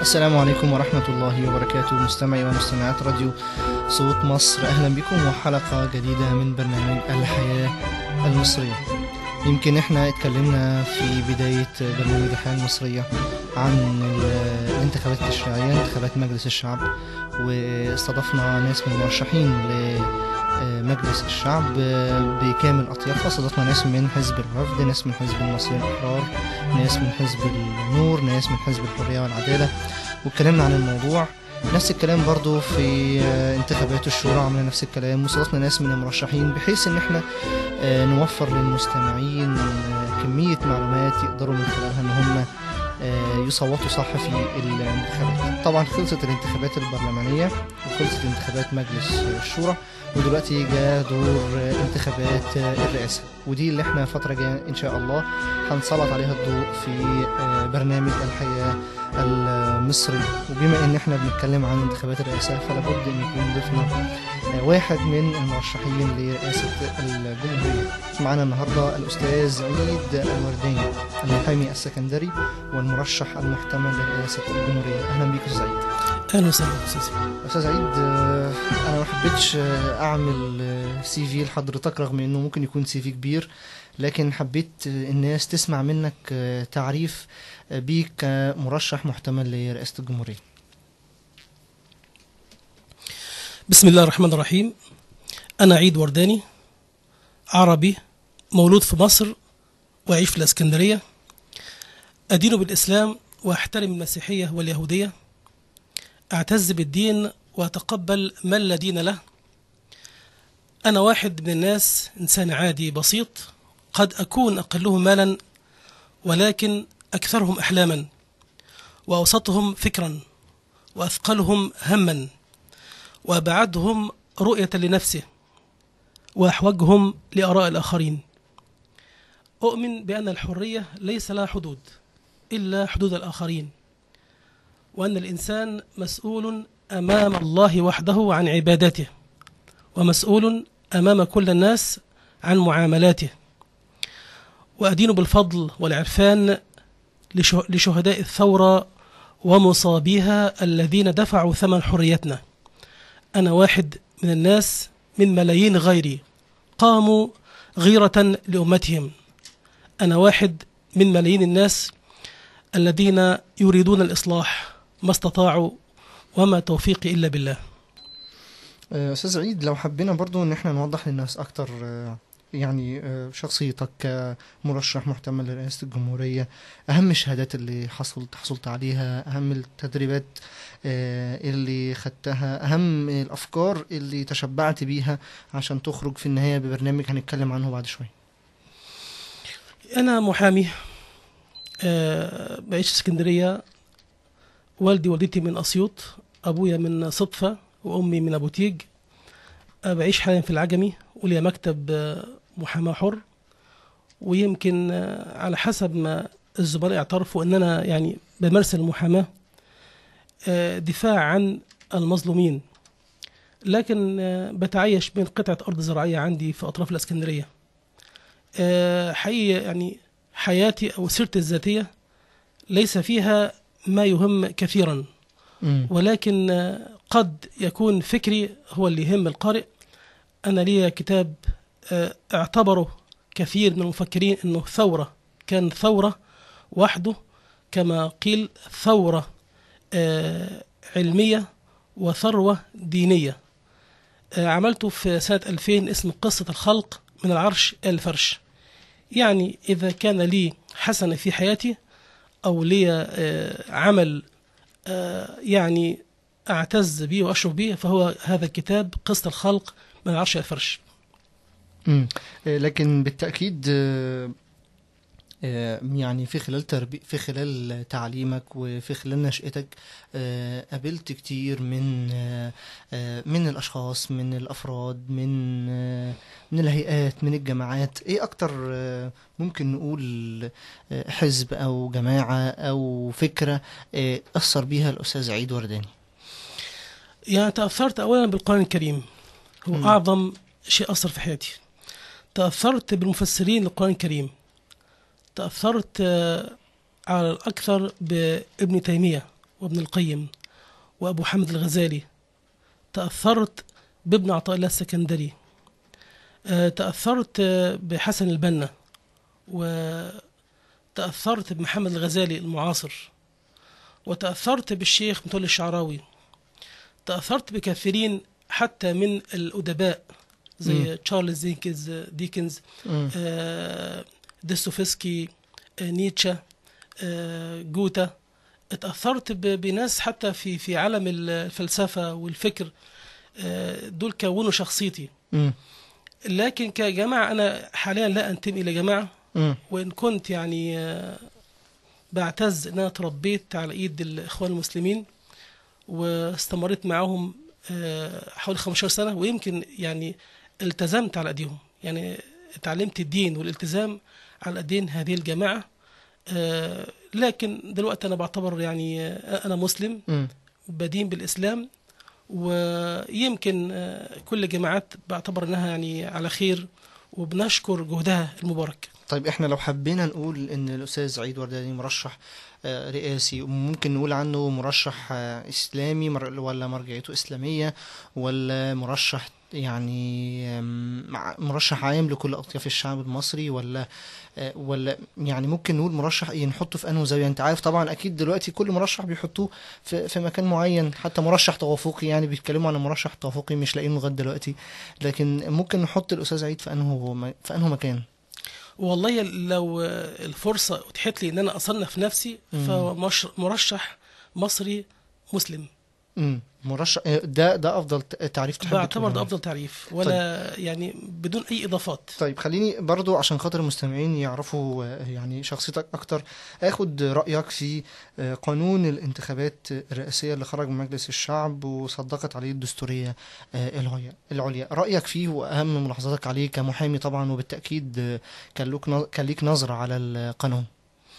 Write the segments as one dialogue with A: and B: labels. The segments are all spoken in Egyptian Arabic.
A: السلام عليكم ورحمة الله وبركاته مستمعي ومستمعات راديو صوت مصر أهلا بكم وحلقة جديدة من برنامج الحياة المصرية يمكن احنا اتكلمنا في بداية برنامج الحياة المصرية عن ال- الانتخابات التشريعية انتخابات مجلس الشعب واستضفنا ناس من المرشحين لمجلس الشعب بكامل أطيافها استضفنا ناس من حزب الوفد ناس من حزب المصريين الأحرار ناس من حزب النور ناس من حزب الحرية والعدالة واتكلمنا عن الموضوع نفس الكلام برضو في آه، انتخابات الشورى عملنا نفس الكلام واستضفنا ناس من المرشحين بحيث ان احنا آه، نوفر للمستمعين آه، كمية معلومات يقدروا من خلالها ان هم آه، يصوتوا صح في الانتخابات طبعا خلصت الانتخابات البرلمانية وخلصت انتخابات مجلس الشورى ودلوقتي جاء دور آه، انتخابات آه، الرئاسة ودي اللي احنا فترة جاية ان شاء الله هنسلط عليها الضوء في آه، برنامج الحياة المصري وبما ان احنا بنتكلم عن انتخابات الرئاسة فلابد ان يكون ضيفنا آه، واحد من المرشحين لرئاسة الجمهورية معنا النهاردة الأستاذ عيد الورداني المحامي السكندري والمرشح المحتمل لرئاسة الجمهورية أهلا بيك أستاذ عيد
B: اهلا وسهلا استاذ
A: أستاذ عيد آه، أنا ما حبيتش آه، أعمل آه، سي في لحضرتك رغم إنه ممكن يكون سي في كبير لكن حبيت آه، الناس تسمع منك آه، تعريف آه، بيك كمرشح محتمل لرئاسة الجمهورية
B: بسم الله الرحمن الرحيم انا عيد ورداني عربي مولود في مصر واعيش في الاسكندريه ادين بالاسلام واحترم المسيحيه واليهوديه اعتز بالدين واتقبل من لا دين له انا واحد من الناس انسان عادي بسيط قد اكون اقلهم مالا ولكن اكثرهم احلاما واوسطهم فكرا واثقلهم هما وأبعدهم رؤية لنفسه وأحوجهم لآراء الآخرين أؤمن بأن الحرية ليس لها حدود إلا حدود الآخرين وأن الإنسان مسؤول أمام الله وحده عن عبادته ومسؤول أمام كل الناس عن معاملاته وأدين بالفضل والعرفان لشه- لشهداء الثورة ومصابيها الذين دفعوا ثمن حريتنا أنا واحد من الناس من ملايين غيري قاموا غيرة لأمتهم أنا واحد من ملايين الناس الذين يريدون الإصلاح ما استطاعوا وما توفيقي إلا بالله
A: آه، أستاذ عيد لو حبينا برضو إن احنا نوضح للناس أكتر آه، يعني آه، شخصيتك كمرشح محتمل لرئاسة الجمهورية أهم الشهادات اللي حصلت حصلت عليها أهم التدريبات آه، اللي خدتها أهم الأفكار اللي تشبعت بيها عشان تخرج في النهاية ببرنامج هنتكلم عنه بعد شوية
B: أنا محامي آه، بعيش في اسكندرية والدي والدتي من أسيوط أبويا من صدفة وأمي من أبو تيج آه، بعيش حاليا في العجمي وليا مكتب آه، محاماة حر ويمكن آه، على حسب ما الزملاء اعترفوا أن أنا يعني بمارس المحاماة آه، دفاع عن المظلومين لكن آه، بتعايش بين قطعة أرض زراعية عندي في أطراف الإسكندرية آه، حقيقة يعني حياتي أو سيرتي الذاتية ليس فيها ما يهم كثيرا
A: مم.
B: ولكن آه، قد يكون فكري هو اللي يهم القارئ أنا لي كتاب آه، اعتبره كثير من المفكرين أنه ثورة كان ثورة وحده كما قيل ثورة آه، علمية وثروة دينية آه، عملته في سنة 2000 اسمه قصة الخلق من العرش إلى الفرش يعني إذا كان لي حسنة في حياتي أو لي آه، عمل آه، يعني أعتز به وأشرف به فهو هذا الكتاب قصة الخلق من العرش إلى الفرش
A: مم. آه، لكن بالتأكيد آه، آه، يعني في خلال تربي في خلال تعليمك وفي خلال نشأتك آه، قابلت كتير من آه، آه، من الأشخاص من الأفراد من آه، من الهيئات من الجماعات إيه أكتر آه، ممكن نقول آه، حزب أو جماعة أو فكرة آه، أثر بيها الأستاذ عيد ورداني
B: يعني تأثرت أولا بالقرآن الكريم هو
A: مم.
B: أعظم شيء أثر في حياتي تأثرت بالمفسرين للقرآن الكريم تأثرت آه، على الأكثر بابن تيمية وابن القيم وأبو حامد الغزالي تأثرت بابن عطاء الله السكندري آه، تأثرت آه، بحسن البنا وتأثرت بمحمد الغزالي المعاصر وتأثرت بالشيخ متولي الشعراوي تأثرت بكثيرين حتى من الأدباء زي
A: مم.
B: تشارلز ديكنز ديكنز
A: مم.
B: آه، ديستوفسكي آه، نيتشه آه، جوتا اتأثرت ب- بناس حتى في في عالم الفلسفة والفكر آه، دول كونوا شخصيتي
A: مم.
B: لكن كجماعة أنا حاليا لا أنتمي إلى جماعة
A: مم.
B: وإن كنت يعني آه، بعتز إن أنا تربيت على إيد الإخوان المسلمين واستمريت معاهم آه، حوالي 15 سنة ويمكن يعني التزمت على أيديهم يعني اتعلمت الدين والالتزام على أيدين هذه الجماعة آه، لكن دلوقتي أنا بعتبر يعني آه، أنا مسلم
A: مم.
B: بدين بالإسلام ويمكن آه، كل الجماعات بعتبر انها يعني على خير وبنشكر جهدها المبارك
A: طيب احنا لو حبينا نقول ان الاستاذ عيد ورداني مرشح آه، رئاسي ممكن نقول عنه مرشح آه، اسلامي مر- ولا مرجعيته اسلاميه ولا مرشح يعني آم، مع- مرشح عام لكل اطياف الشعب المصري ولا آه، ولا يعني ممكن نقول مرشح ايه نحطه في انه زاويه انت عارف طبعا اكيد دلوقتي كل مرشح بيحطوه في في مكان معين حتى مرشح توافقي يعني بيتكلموا عن مرشح توافقي مش لاقيينه لغايه دلوقتي لكن ممكن نحط الاستاذ عيد في انه م- في انه مكان
B: والله لو آه، الفرصة اتيحت لي ان انا اصنف نفسي
A: مم.
B: فمرشح مصري مسلم
A: امم مرشح ده ده افضل ت- تعريف تحب
B: بعتبر
A: تقوله
B: ده
A: يعني.
B: افضل تعريف ولا يعني بدون اي اضافات
A: طيب خليني برضو عشان خاطر المستمعين يعرفوا آه، يعني شخصيتك اكتر اخد رايك في آه، قانون الانتخابات الرئاسيه اللي خرج من مجلس الشعب وصدقت عليه الدستوريه آه، العليا العليا رايك فيه واهم ملاحظاتك عليه كمحامي طبعا وبالتاكيد آه، كان لك نظ- كان ليك نظره على القانون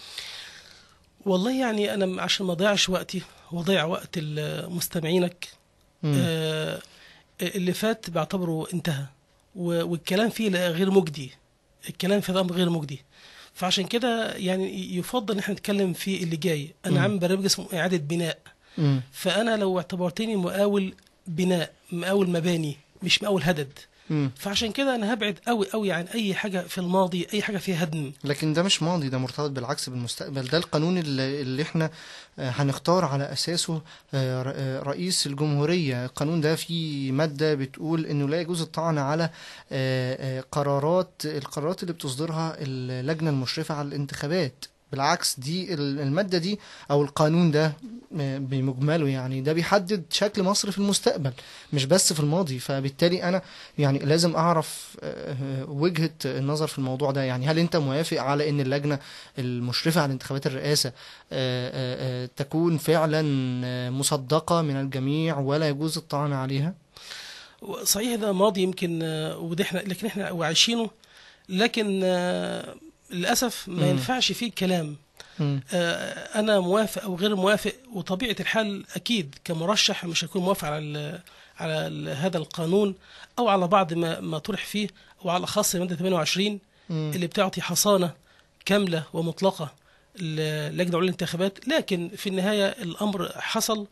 B: والله يعني انا عشان ما اضيعش وقتي واضيع وقت ال- مستمعينك
A: مم.
B: آه، اللي فات بعتبره انتهى و- والكلام فيه لا غير مجدي الكلام في ده أمر غير مجدي فعشان كده يعني يفضل ان احنا نتكلم في اللي جاي
A: مم.
B: انا عامل برنامج اسمه اعاده بناء
A: مم.
B: فانا لو اعتبرتني مقاول بناء مقاول مباني مش مقاول هدد
A: مم.
B: فعشان كده انا هبعد قوي قوي عن اي حاجه في الماضي اي حاجه فيها هدم
A: لكن ده مش ماضي ده مرتبط بالعكس بالمستقبل ده القانون اللي, اللي احنا آه، هنختار على اساسه آه، ر- آه، رئيس الجمهورية القانون ده فيه مادة بتقول انه لا يجوز الطعن على آه، آه، قرارات القرارات اللي بتصدرها اللجنة المشرفة على الانتخابات بالعكس دي ال- المادة دي او القانون ده آه، بمجمله يعني ده بيحدد شكل مصر في المستقبل مش بس في الماضي فبالتالي انا يعني لازم اعرف آه، آه، وجهة النظر في الموضوع ده يعني هل انت موافق على ان اللجنة المشرفة على انتخابات الرئاسة آه، آه، آه، تكون فعلا آه، مصدقة من الجميع ولا يجوز الطعن عليها
B: صحيح ده ماضي يمكن آه، وده احنا لكن احنا وعايشينه لكن آه، للاسف ما
A: مم.
B: ينفعش فيه الكلام
A: مم.
B: آه، انا موافق او غير موافق وطبيعه الحال اكيد كمرشح مش هكون موافق على ال على ال هذا القانون او على بعض ما ما طرح فيه وعلى خاص الماده 28
A: مم.
B: اللي بتعطي حصانه كامله ومطلقه للجنه العليا للانتخابات لكن في النهايه الامر حصل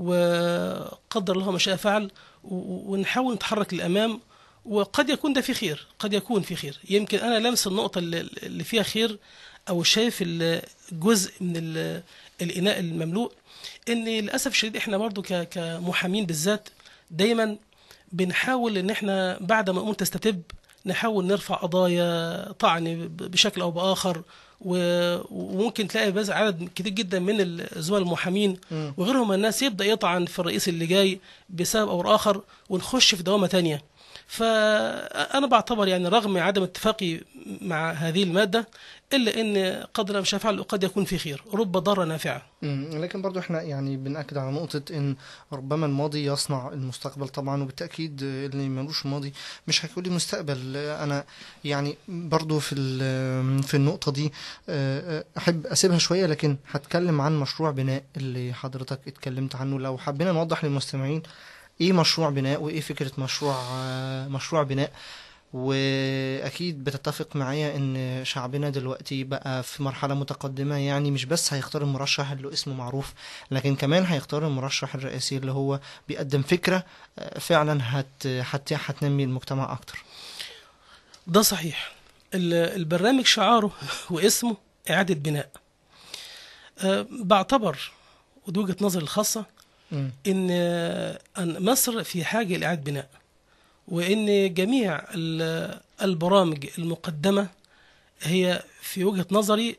B: وقدر الله ما شاء فعل و- ونحاول نتحرك للامام وقد يكون ده في خير قد يكون في خير يمكن انا لمس النقطه اللي اللي فيها خير او شايف ال- جزء من ال- الاناء المملوء ان للاسف الشديد احنا برضو ك- كمحامين بالذات دايما بنحاول ان احنا بعد ما الامور تستتب نحاول نرفع قضايا طعن ب- بشكل او باخر و- وممكن تلاقي بس عدد كتير جدا من الزملاء المحامين
A: مم.
B: وغيرهم من الناس يبدا يطعن في الرئيس اللي جاي بسبب او اخر ونخش في دوامه تانية فانا بعتبر يعني رغم عدم اتفاقي مع هذه الماده الا ان قدر مش فعل قد يكون في خير رب ضاره نافعه
A: مم. لكن برضو احنا يعني بنأكد على نقطة ان ربما الماضي يصنع المستقبل طبعا وبالتأكيد اللي ملوش ماضي مش هيكون لي مستقبل انا يعني برضو في ال- في النقطة دي اه، احب اسيبها شوية لكن هتكلم عن مشروع بناء اللي حضرتك اتكلمت عنه لو حبينا نوضح للمستمعين ايه مشروع بناء وايه فكرة مشروع اه، مشروع بناء واكيد بتتفق معايا ان شعبنا دلوقتي بقى في مرحله متقدمه يعني مش بس هيختار المرشح اللي اسمه معروف لكن كمان هيختار المرشح الرئاسي اللي هو بيقدم فكره آه، فعلا هت هت هتنمي المجتمع اكتر
B: ده صحيح ال- البرنامج شعاره واسمه إعادة بناء أه، بعتبر ودي وجهة نظري الخاصة
A: مم.
B: إن آه، أن مصر في حاجة لإعادة بناء وإن جميع ال- البرامج المقدمة هي في وجهة نظري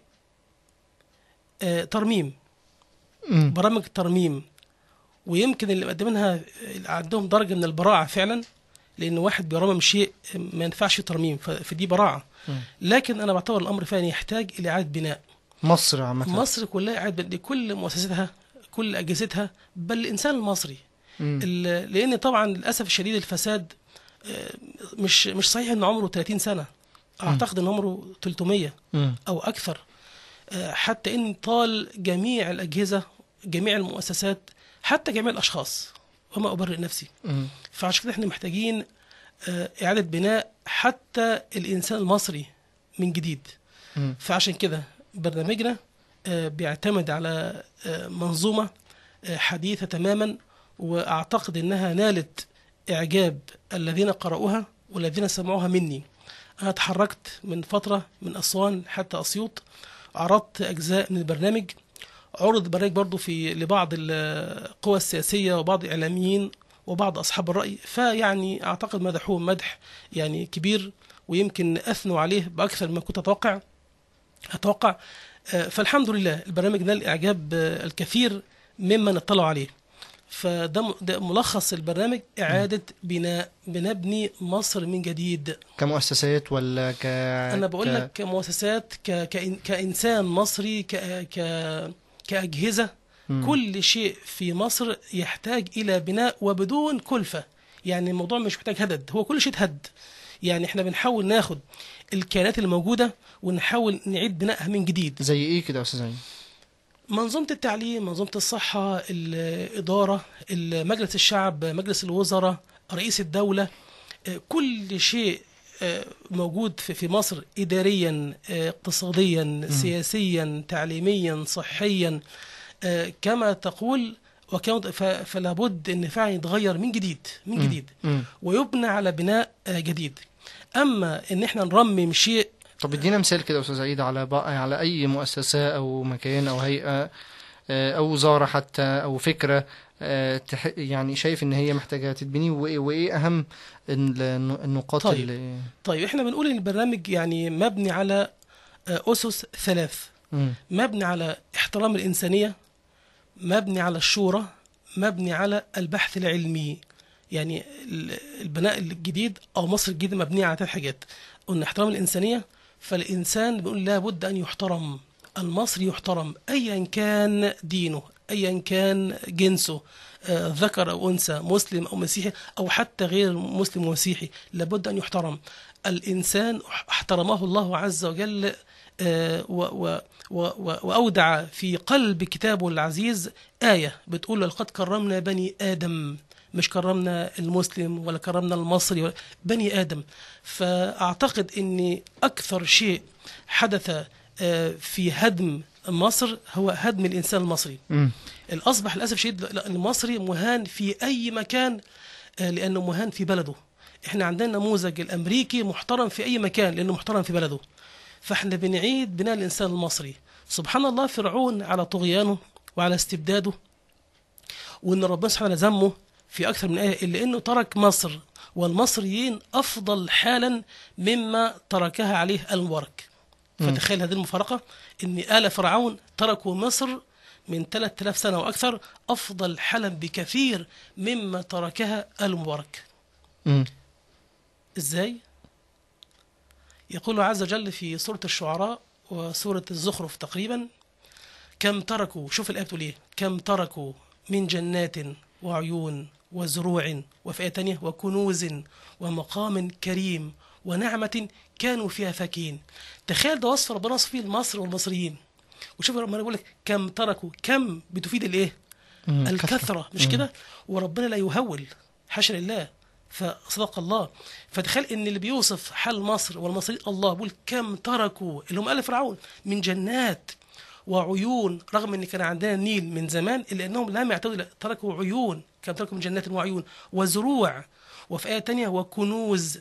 B: آه، ترميم
A: مم.
B: برامج ترميم ويمكن اللي مقدمينها عندهم درجة من البراعة فعلا لأن واحد بيرمم شيء ما ينفعش ترميم ف- فدي براعة
A: مم.
B: لكن أنا بعتبر الأمر فعلا يحتاج إلى إعادة بناء
A: مصر عامه
B: مصر كلها إعادة بناء لكل مؤسساتها كل أجهزتها بل الإنسان المصري
A: مم.
B: ال- لأن طبعا للأسف الشديد الفساد آه، مش مش صحيح إن عمره 30 سنة أعتقد إن عمره 300
A: مم.
B: أو أكثر آه، حتى إن طال جميع الأجهزة جميع المؤسسات حتى جميع الأشخاص وما أبرئ نفسي
A: مم.
B: فعشان كده إحنا محتاجين آه، إعادة بناء حتى الإنسان المصري من جديد
A: مم.
B: فعشان كده برنامجنا آه، بيعتمد على آه، منظومة آه، حديثة تماما وأعتقد إنها نالت إعجاب الذين قرأوها والذين سمعوها مني أنا تحركت من فترة من أسوان حتى أسيوط عرضت أجزاء من البرنامج عرض البرنامج برضو في لبعض القوى السياسية وبعض الإعلاميين وبعض أصحاب الرأي فيعني أعتقد مدحوه مدح يعني كبير ويمكن أثنوا عليه بأكثر مما كنت أتوقع أتوقع آه، فالحمد لله البرنامج نال إعجاب آه، الكثير ممن اطلعوا عليه فده م- ده ملخص البرنامج إعادة بناء بنبني مصر من جديد
A: كمؤسسات ولا ك
B: أنا بقول
A: ك-
B: لك كمؤسسات ك... كإن... كإنسان مصري ك... ك... كأجهزة
A: مم.
B: كل شيء في مصر يحتاج إلى بناء وبدون كلفة يعني الموضوع مش محتاج هدد هو كل شيء اتهد يعني احنا بنحاول ناخد الكيانات الموجودة ونحاول نعيد بنائها من جديد
A: زي ايه كده يا استاذ عين
B: منظومة التعليم منظومة الصحة الإدارة مجلس الشعب مجلس الوزراء رئيس الدولة آه، كل شيء آه، موجود في في مصر إداريا آه، اقتصاديا سياسيا تعليميا صحيا آه، كما تقول وكما ف- فلا بد ان فعلا يتغير من جديد من جديد
A: مم.
B: ويبنى على بناء آه، جديد اما ان احنا نرمم شيء
A: طب ادينا مثال كده يا استاذ عيد على بقى على اي مؤسسه او مكان او هيئه آه، او وزاره حتى او فكره آه، تح- يعني شايف ان هي محتاجه تتبني وايه وايه اهم ال- النقاط
B: طيب.
A: اللي
B: طيب احنا بنقول ان البرنامج يعني مبني على آه، اسس ثلاث
A: مم.
B: مبني على احترام الإنسانية مبني على الشورى مبني على البحث العلمي يعني ال- البناء الجديد أو مصر الجديدة مبنية على ثلاث حاجات قلنا احترام الإنسانية فالإنسان بيقول لابد أن يحترم المصري يحترم أيا كان دينه أيا كان جنسه آه، ذكر أو أنثى مسلم أو مسيحي أو حتى غير مسلم ومسيحي لابد أن يحترم الإنسان احترمه الله عز وجل آه، و- و- و- و- وأودع في قلب كتابه العزيز آية بتقول لقد كرمنا بني آدم مش كرمنا المسلم ولا كرمنا المصري ولا بني آدم فأعتقد أن أكثر شيء حدث آه، في هدم مصر هو هدم الإنسان المصري
A: مم.
B: الأصبح للأسف الشديد المصري مهان في أي مكان آه، لأنه مهان في بلده احنا عندنا نموذج الأمريكي محترم في أي مكان لأنه محترم في بلده فاحنا بنعيد بناء الإنسان المصري سبحان الله فرعون على طغيانه وعلى استبداده وان ربنا سبحانه وتعالى ذمه في اكثر من ايه الا انه ترك مصر والمصريين افضل حالا مما تركها عليه المبارك
A: مم.
B: فتخيل هذه المفارقه ان ال فرعون تركوا مصر من 3000 سنه واكثر افضل حالا بكثير مما تركها المبارك
A: مم.
B: ازاي يقول عز وجل في سورة الشعراء وسورة الزخرف تقريبا كم تركوا شوف الآية بتقول ايه كم تركوا من جنات وعيون وزروع وفي آية تانية وكنوز ومقام كريم ونعمة كانوا فيها فاكين تخيل ده وصف ربنا وصف فيه مصر والمصريين وشوف ربنا بيقول لك كم تركوا كم بتفيد الايه
A: مم.
B: الكثرة مش
A: مم.
B: كده وربنا لا يهول حاشا لله فصدق الله فتخيل ان اللي بيوصف حال مصر والمصريين الله بيقول كم تركوا اللي هم ال فرعون من جنات وعيون رغم ان كان عندنا نيل من زمان الا انهم لم يعتدوا تركوا عيون كم تركوا من جنات وعيون وزروع وفي آية تانية وكنوز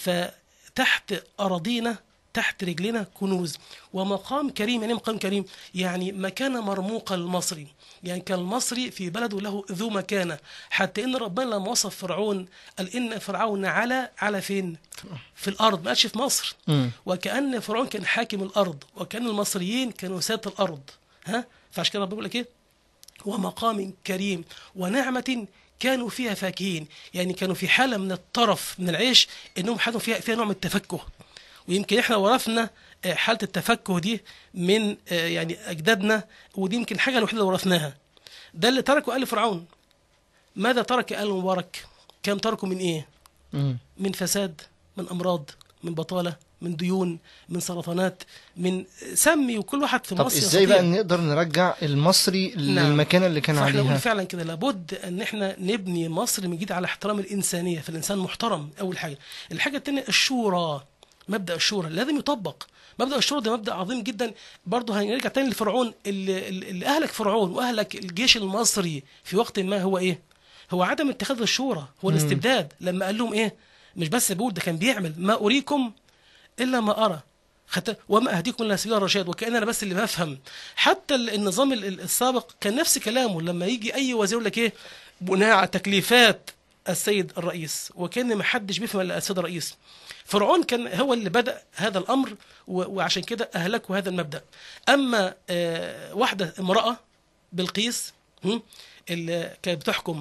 B: فتحت أراضينا تحت رجلنا كنوز ومقام كريم يعني إيه مقام كريم يعني مكانة مرموقة للمصري يعني كان المصري في بلده له ذو مكانة حتى إن ربنا لما وصف فرعون قال إن فرعون على على فين في الأرض ما قالش في مصر
A: مم.
B: وكأن فرعون كان حاكم الأرض وكأن المصريين كانوا سادة الأرض ها فعشان كده ربنا بيقول لك إيه ومقام كريم ونعمة كانوا فيها فاكهين يعني كانوا في حالة من الطرف من العيش إنهم حالهم فيها فيها نوع من التفكه ويمكن إحنا ورثنا آه، حالة التفكه دي من آه، يعني أجدادنا ودي يمكن الحاجة الوحيدة اللي ورثناها ده اللي تركه آل فرعون ماذا ترك آل مبارك كم تركوا من إيه
A: مم.
B: من فساد من امراض من بطاله من ديون من سرطانات من سمي وكل واحد في
A: طب
B: مصر
A: ازاي
B: يستطيع.
A: بقى نقدر نرجع المصري
B: نعم.
A: للمكانة اللي كان
B: فاحنا نقول
A: عليها
B: فعلا كده لابد ان احنا نبني مصر من جديد على احترام الانسانيه فالانسان محترم اول حاجه الحاجه الثانيه الشورى مبدا الشورى لازم يطبق مبدا الشورى ده مبدا عظيم جدا برضه هنرجع تاني لفرعون اللي, اللي اهلك فرعون واهلك الجيش المصري في وقت ما هو ايه هو عدم اتخاذ الشورى هو الاستبداد لما قال لهم ايه مش بس بيقول ده كان بيعمل ما اريكم الا ما ارى حتى وما اهديكم الا سبيل الرشاد وكان انا بس اللي بفهم حتى ال- النظام ال- ال- السابق كان نفس كلامه لما يجي اي وزير يقول لك ايه بناء على تكليفات السيد الرئيس وكان ما حدش بيفهم الا السيد الرئيس فرعون كان هو اللي بدا هذا الامر و- وعشان كده اهلكوا هذا المبدا اما آه، واحده امراه بلقيس هم، اللي كانت بتحكم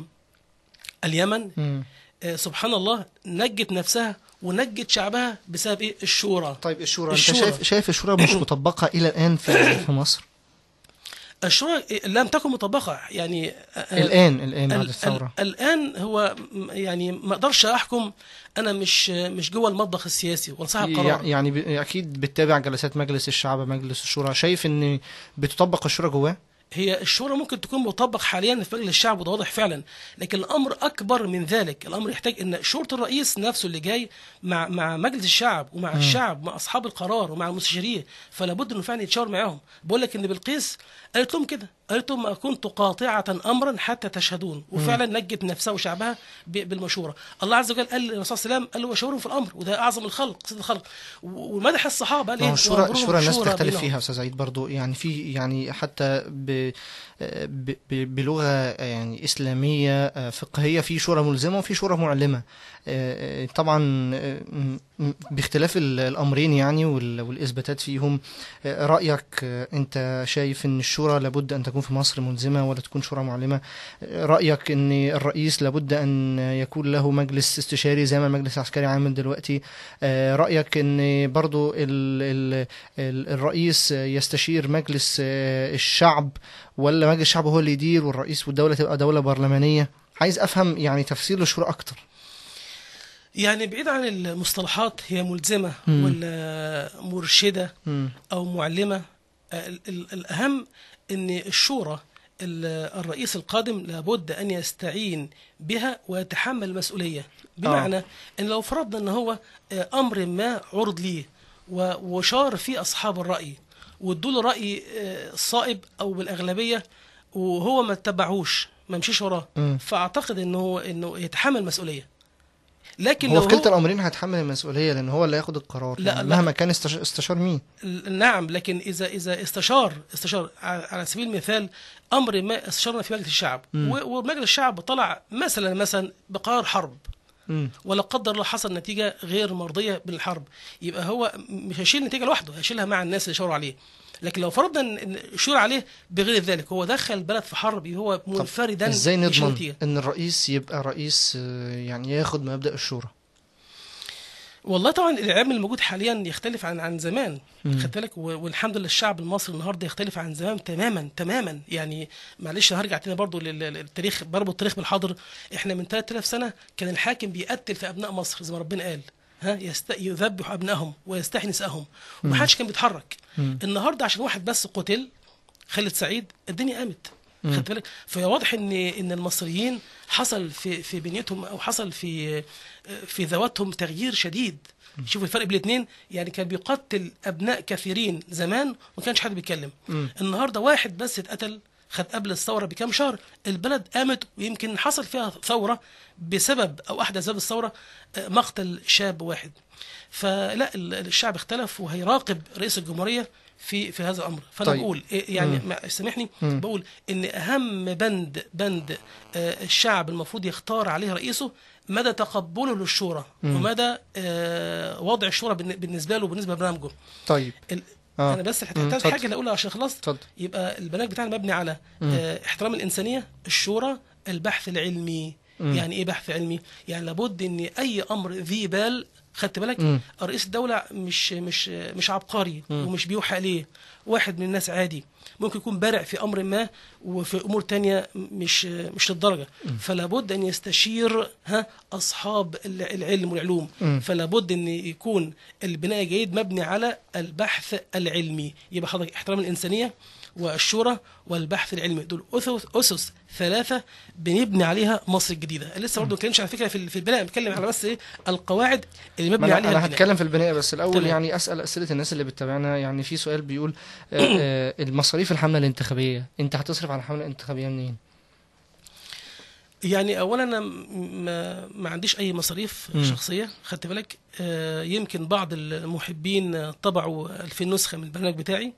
B: اليمن
A: مم.
B: آه، سبحان الله نجت نفسها ونجت شعبها بسبب ايه الشورى
A: طيب الشورى انت
B: الشورى.
A: شايف شايف الشورى مش مطبقة الى الان في في مصر
B: الشورى لم تكن مطبقه يعني آه،
A: الان الان بعد
B: ال-
A: الثورة
B: ال- الان هو م- يعني ما اقدرش احكم انا مش مش جوه المطبخ السياسي ولا صاحب
A: يع-
B: قرار
A: يعني ب- اكيد بتتابع جلسات مجلس الشعب مجلس الشورى شايف ان بتطبق الشورى جواه
B: هي الشورى ممكن تكون مطبق حاليا في مجلس الشعب وده واضح فعلا لكن الامر اكبر من ذلك الامر يحتاج ان شورى الرئيس نفسه اللي جاي مع مع مجلس الشعب ومع
A: مم.
B: الشعب مع اصحاب القرار ومع المستشارين فلا بد انه فعلا يتشاور معاهم بقول لك ان بلقيس قالت لهم كده قالت لهم ما كنت قاطعه امرا حتى تشهدون وفعلا نجت نفسها وشعبها ب- بالمشوره الله عز وجل قال للرسول صلى الله عليه وسلم قال له وشاورهم في الامر وده اعظم الخلق سيد الخلق و- ومدح الصحابه قال
A: ما هو
B: ايه
A: الشورى
B: وأمرهم
A: الشورى الناس
B: شورى
A: تختلف
B: بينهم.
A: فيها يا استاذ عيد برضو يعني في يعني حتى ب ب- ب- بلغه يعني اسلاميه فقهيه في شورى ملزمه وفي شورى معلمه آه، آه، طبعا آه، م- م- باختلاف ال- الامرين يعني وال- والاثباتات فيهم آه، رايك آه، انت شايف ان الشورى لابد ان تكون في مصر ملزمه ولا تكون شورى معلمه آه، رايك ان الرئيس لابد ان يكون له مجلس استشاري زي ما المجلس العسكري عامل دلوقتي آه، رايك ان برضو ال ال ال- الرئيس يستشير مجلس آه، الشعب ولا مجلس الشعب هو اللي يدير والرئيس والدولة تبقى دولة برلمانية عايز افهم يعني تفسير الشورى اكتر
B: يعني بعيد عن المصطلحات هي ملزمة
A: مم.
B: ولا مرشدة
A: مم.
B: أو معلمة ال- ال- الأهم أن الشورى ال- الرئيس القادم لابد أن يستعين بها ويتحمل المسؤولية بمعنى أن لو فرضنا أن هو آه، أمر ما عرض ليه و- وشار فيه أصحاب الرأي وادوا له رأي آه، صائب أو بالأغلبية وهو ما اتبعوش ما مشيش وراه
A: مم.
B: فأعتقد أنه أنه يتحمل مسؤولية لكن
A: هو
B: لو
A: في كلتا الامرين هيتحمل المسؤوليه لان هو اللي هياخد القرار
B: لا،
A: يعني
B: لا.
A: مهما كان استش... استشار مين
B: نعم لكن اذا اذا استشار استشار على على سبيل المثال امر ما استشارنا في مجلس الشعب
A: مم.
B: و- ومجلس الشعب طلع مثلا مثلا بقرار حرب
A: مم.
B: ولا قدر الله حصل نتيجه غير مرضيه بالحرب يبقى هو مش هيشيل النتيجه لوحده هيشيلها مع الناس اللي شاوروا عليه لكن لو فرضنا ان إن الشور عليه بغير ذلك هو دخل البلد في حرب يبقى هو منفردا
A: ازاي
B: يشيل
A: نضمن
B: النتيجة.
A: ان الرئيس يبقى رئيس آه، يعني ياخد مبدأ الشورى
B: والله طبعا الاعلام الموجود حاليا يختلف عن عن زمان
A: مم.
B: خدت بالك و- والحمد لله الشعب المصري النهارده يختلف عن زمان تماما تماما يعني معلش هرجع تاني برضو لل- لل- للتاريخ بربط التاريخ بالحاضر احنا من 3000 سنه كان الحاكم بيقتل في ابناء مصر زي ما ربنا قال ها يست... يذبح ابنائهم ويستحي نسائهم ومحدش كان بيتحرك
A: مم.
B: النهارده عشان واحد بس قتل خالد سعيد الدنيا قامت
A: مم.
B: خدت بالك فواضح ان ان المصريين حصل في في بنيتهم او حصل في في ذواتهم تغيير شديد شوف الفرق بين الاثنين يعني كان بيقتل ابناء كثيرين زمان وما كانش حد بيتكلم
A: مم.
B: النهارده واحد بس اتقتل خد قبل الثوره بكام شهر البلد قامت ويمكن حصل فيها ثوره بسبب او احد اسباب الثوره آه، مقتل شاب واحد فلا ال- الشعب اختلف وهيراقب رئيس الجمهوريه في في هذا الامر فانا
A: طيب.
B: بقول إيه يعني
A: مم.
B: مع- سامحني
A: مم.
B: بقول ان اهم بند بند آه، الشعب المفروض يختار عليه رئيسه مدى تقبله للشورى
A: مم.
B: ومدى آه، وضع الشورى بالن- بالنسبه له وبالنسبه لبرنامجه
A: طيب
B: ال-
A: اه
B: انا بس
A: مم،
B: هحتاج
A: اتفضل.
B: حاجه اللي اقولها عشان خلصت
A: اتفضل
B: يبقى البرنامج بتاعنا مبني على
A: مم.
B: آه، احترام الانسانيه الشورى البحث العلمي
A: مم.
B: يعني ايه بحث علمي يعني لابد ان اي امر ذي بال خدت بالك
A: مم.
B: رئيس الدوله مش مش مش عبقري
A: مم.
B: ومش بيوحى عليه واحد من الناس عادي ممكن يكون بارع في امر ما وفي امور تانية مش مش للدرجه فلا بد ان يستشير ها اصحاب الع- العلم والعلوم
A: مم.
B: فلا بد ان يكون البناء الجيد مبني على البحث العلمي يبقى حضرتك احترام الانسانيه والشورى والبحث العلمي دول اسس اسس ثلاثه بنبني عليها مصر الجديده لسه برضه ما اتكلمش على فكره في في البناء بتكلم على بس ايه القواعد اللي
A: ما
B: مبني
A: انا,
B: عليها
A: أنا
B: البناء
A: هتكلم في البناء بس الاول
B: تمام.
A: يعني اسال اسئله الناس اللي بتتابعنا يعني في سؤال بيقول آه، آه، المصاريف الحمله الانتخابيه انت هتصرف على الحمله الانتخابيه منين؟
B: يعني اولا انا م- ما, ما عنديش اي مصاريف
A: مم.
B: شخصيه خدت بالك آه يمكن بعض المحبين طبعوا 2000 نسخه من البرنامج بتاعي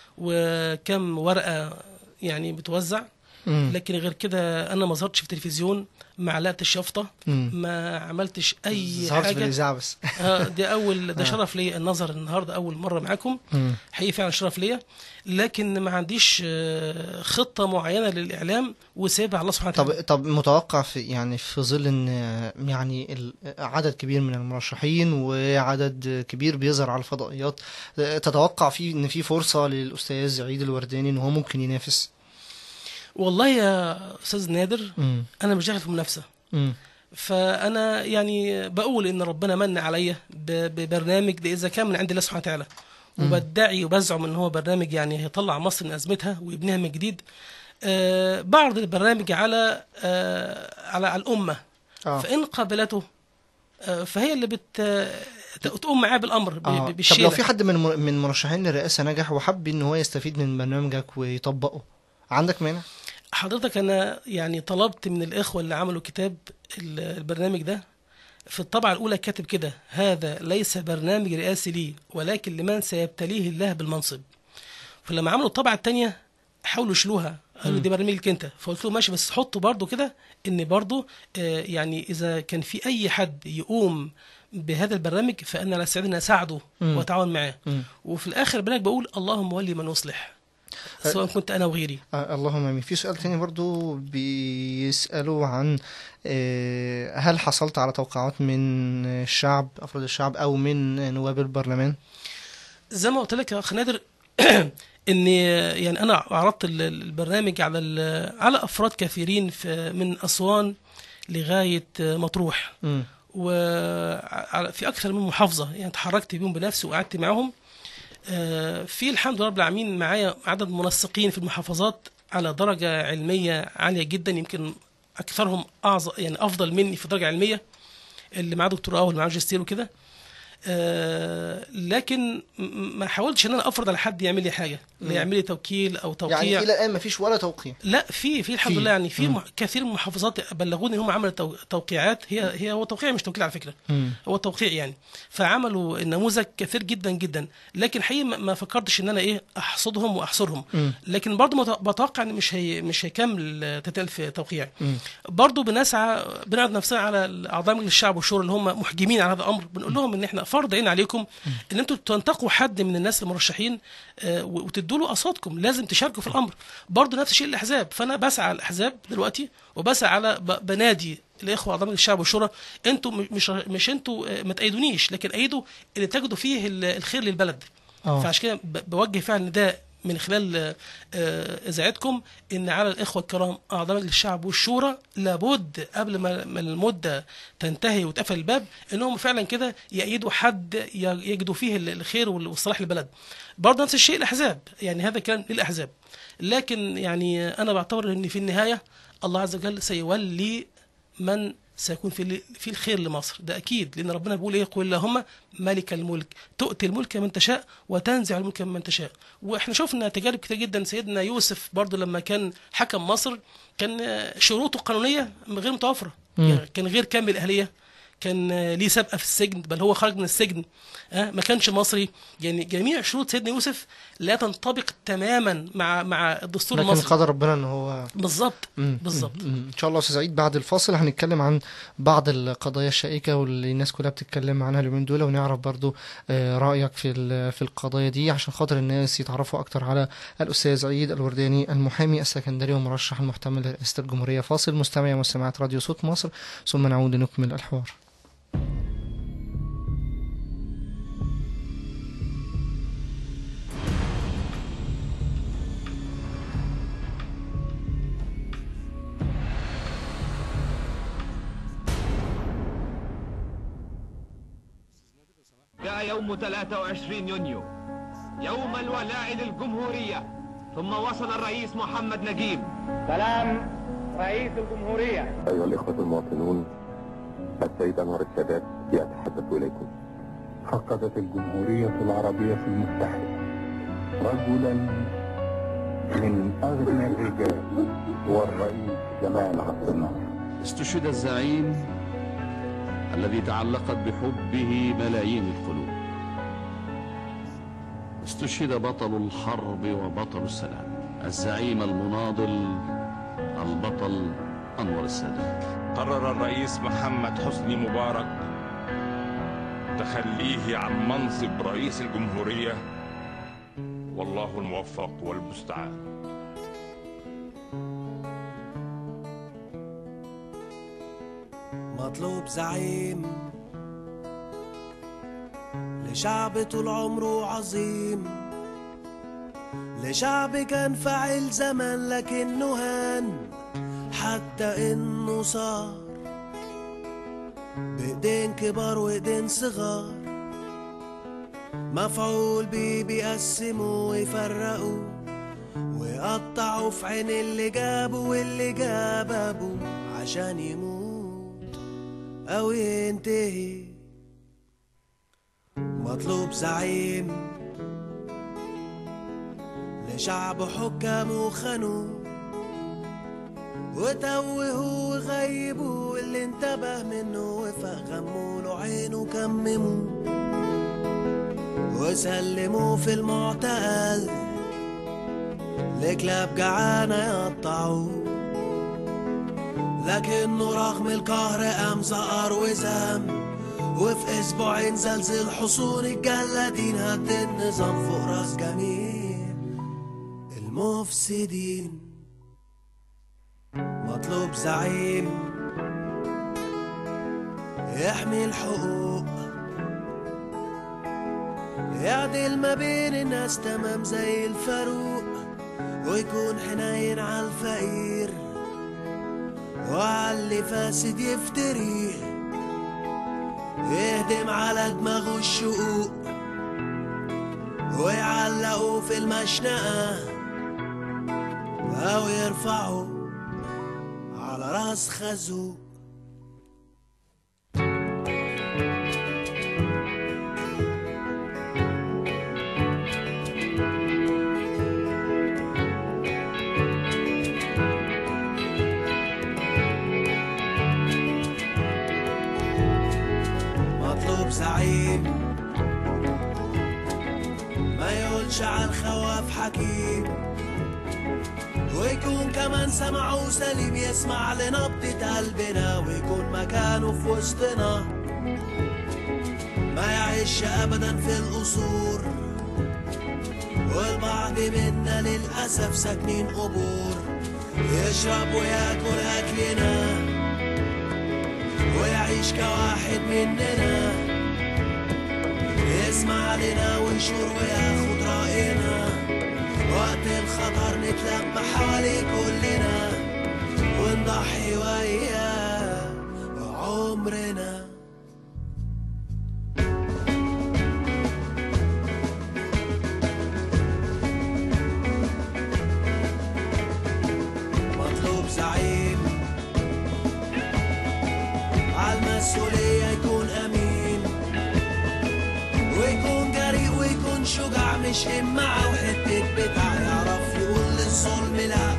B: وكم ورقه يعني بتوزع
A: مم.
B: لكن غير كده انا ما ظهرتش في التلفزيون ما علقتش يافطه
A: مم.
B: ما عملتش اي
A: ظهرت في
B: حاجه
A: الاذاعه بس
B: آه دي اول ده
A: آه.
B: شرف لي النظر النهارده اول مره معاكم
A: مم.
B: حقيقي فعلا شرف ليا لكن ما عنديش آه، خطه معينه للاعلام وسايبها على الله سبحانه وتعالى
A: طب طب متوقع في يعني في ظل ان آه، يعني ال- عدد كبير من المرشحين وعدد كبير بيظهر على الفضائيات آه، تتوقع في ان في فرصه للاستاذ عيد الورداني ان هو ممكن ينافس؟
B: والله يا استاذ نادر
A: مم.
B: انا مش داخل في منافسه
A: مم.
B: فانا يعني بقول ان ربنا من عليا ب- ببرنامج ده اذا كان من عند الله سبحانه وتعالى وبدعي وبزعم ان هو برنامج يعني هيطلع مصر من ازمتها ويبنيها من جديد آه بعرض البرنامج على آه على على الامه
A: اه
B: فان قابلته آه فهي اللي بت ت- تقوم معاه بالامر ب-
A: آه.
B: ب-
A: طب
B: بالشيء
A: لو في حد من الم- من مرشحين للرئاسه نجح وحب ان هو يستفيد من برنامجك ويطبقه عندك مانع؟
B: حضرتك انا يعني طلبت من الاخوه اللي عملوا كتاب ال- البرنامج ده في الطبعه الاولى كاتب كده هذا ليس برنامج رئاسي لي ولكن لمن سيبتليه الله بالمنصب فلما عملوا الطبعه الثانيه حاولوا يشيلوها قالوا دي برنامجك انت فقلت له ماشي بس حطوا برضو كده ان برضو آه يعني اذا كان في اي حد يقوم بهذا البرنامج فانا لا استعد ان اساعده
A: مم.
B: واتعاون معاه
A: مم.
B: وفي الاخر البرنامج بقول اللهم ولي من يصلح سواء كنت انا وغيري
A: آه اللهم امين في سؤال تاني برضو بيسألوا عن آه هل حصلت على توقعات من الشعب افراد الشعب او من نواب البرلمان
B: زي ما قلت لك يا اخ نادر ان يعني انا عرضت ال- البرنامج على ال- على افراد كثيرين في من اسوان لغايه مطروح
A: مم.
B: وفي اكثر من محافظه يعني تحركت بيهم بنفسي وقعدت معاهم آه، في الحمد لله رب العالمين معايا عدد منسقين في المحافظات على درجه علميه عاليه جدا يمكن اكثرهم اعظم يعني افضل مني في درجه علميه اللي معاه دكتوراه واللي معاه ماجستير وكده آه، لكن م- ما حاولتش ان انا افرض على حد يعمل لي حاجه لا يعمل لي توكيل او توقيع
A: يعني الى الان مفيش ولا توقيع
B: لا في في الحمد
A: في.
B: لله يعني في
A: مم.
B: مح- كثير من المحافظات بلغوني ان هم عملوا تو- توقيعات هي هي هو توقيع مش توكيل على فكره
A: مم.
B: هو توقيع يعني فعملوا النموذج كثير جدا جدا لكن حقيقي ما- ما فكرتش ان انا ايه احصدهم واحصرهم
A: مم.
B: لكن برضو مت- بتوقع ان مش هي مش هيكمل 3000 توقيع
A: مم.
B: برضو بنسعى بنعرض نفسنا على اعضاء مجلس الشعب والشورى اللي هم محجمين على هذا الامر بنقول لهم ان احنا فرض عين عليكم ان انتوا تنتقوا حد من الناس المرشحين آه، و- وتدوا له اصواتكم لازم تشاركوا في الامر برضو نفس الشيء الاحزاب فانا بسعى على الاحزاب دلوقتي وبسعى على ب- بنادي الاخوه اعضاء مجلس الشعب والشورى انتوا م- مش مش انتوا آه، ما تأيدونيش لكن ايدوا اللي تجدوا فيه ال- الخير للبلد
A: اه
B: فعشان كده ب- بوجه فعلا نداء من خلال آه، آه، اذاعتكم ان على الاخوه الكرام اعضاء مجلس الشعب والشورى لابد قبل ما ما المده تنتهي وتقفل الباب انهم فعلا كده يأيدوا حد ي- يجدوا فيه ال- الخير وال- والصلاح للبلد برضه نفس الشيء الاحزاب يعني هذا كلام للاحزاب لكن يعني انا بعتبر ان في النهايه الله عز وجل سيولي من سيكون في في الخير لمصر ده اكيد لان ربنا بيقول ايه قل اللهم مالك الملك تؤتي الملك من تشاء وتنزع الملك من تشاء واحنا شفنا تجارب كتير جدا سيدنا يوسف برضو لما كان حكم مصر كان آه، شروطه القانونيه غير متوفره
A: مم.
B: يعني كان غير كامل الاهليه كان آه، ليه سابقه في السجن بل هو خرج من السجن آه، ما كانش مصري يعني جميع شروط سيدنا يوسف لا تنطبق تماما مع مع الدستور
A: لكن
B: المصري
A: قدر ربنا ان هو
B: بالظبط
A: مم.
B: بالظبط
A: مم. ان شاء الله استاذ سعيد بعد الفاصل هنتكلم عن بعض القضايا الشائكه واللي الناس كلها بتتكلم عنها اليومين دول ونعرف برضو آه، رايك في ال- في القضايا دي عشان خاطر الناس يتعرفوا اكتر على الاستاذ عيد الورداني المحامي السكندري ومرشح المحتمل لرئاسه الجمهوريه فاصل مستمعي ومستمعات راديو صوت مصر ثم نعود نكمل الحوار
C: جاء يوم 23 يونيو يوم الولاء للجمهورية ثم وصل الرئيس محمد نجيب
D: سلام رئيس الجمهورية
E: أيها الإخوة المواطنون السيد أنور السادات يتحدث إليكم
F: فقدت الجمهورية العربية المتحدة رجلا من أغنى الرجال والرئيس جمال عبد الناصر
G: استشهد الزعيم الذي تعلقت بحبه ملايين القلوب استشهد بطل الحرب وبطل السلام الزعيم المناضل البطل انور السادات
H: قرر الرئيس محمد حسني مبارك تخليه عن منصب رئيس الجمهورية والله الموفق والمستعان
I: مطلوب زعيم لشعب طول عمره عظيم لشعب كان فاعل زمان لكنه هان حتى انه صار بايدين كبار وايدين صغار مفعول بيه بيقسموا ويفرقوا ويقطعوا في عين اللي جابوا واللي جاب ابوه عشان يموت او ينتهي مطلوب زعيم لشعب حكامه خانوه وتوهوا وغيبوا اللي انتبه منه وفغموا له عينه كمموا وسلموا في المعتقل لكلاب جعانة يقطعوه لكنه رغم القهر قام زقر وزام وفي اسبوعين زلزل حصون الجلادين هد النظام فوق راس جميع المفسدين مطلوب زعيم يحمي الحقوق يعدل ما بين الناس تمام زي الفاروق ويكون حنين على الفقير وعلى اللي فاسد يفتريه يهدم على دماغه الشقوق ويعلقوا في المشنقة أو يرفعوا على راس خازوق مطلوب زعيم ما يقولش على الخواف حكيم ويكون كمان سمعه سليم يسمع لنبضة قلبنا ويكون مكانه في وسطنا ما يعيش ابدا في القصور والبعض منا للاسف ساكنين قبور يشرب وياكل اكلنا ويعيش كواحد مننا يسمع لنا ويشور وياخد رأينا وقت الخطر نتلم حوالي كلنا ونضحي وياه عمرنا مطلوب زعيم عالمسؤولية يكون أمين ويكون جريء ويكون شجاع مش إمعة وحتة بتاع يعرف يقول للظلم لا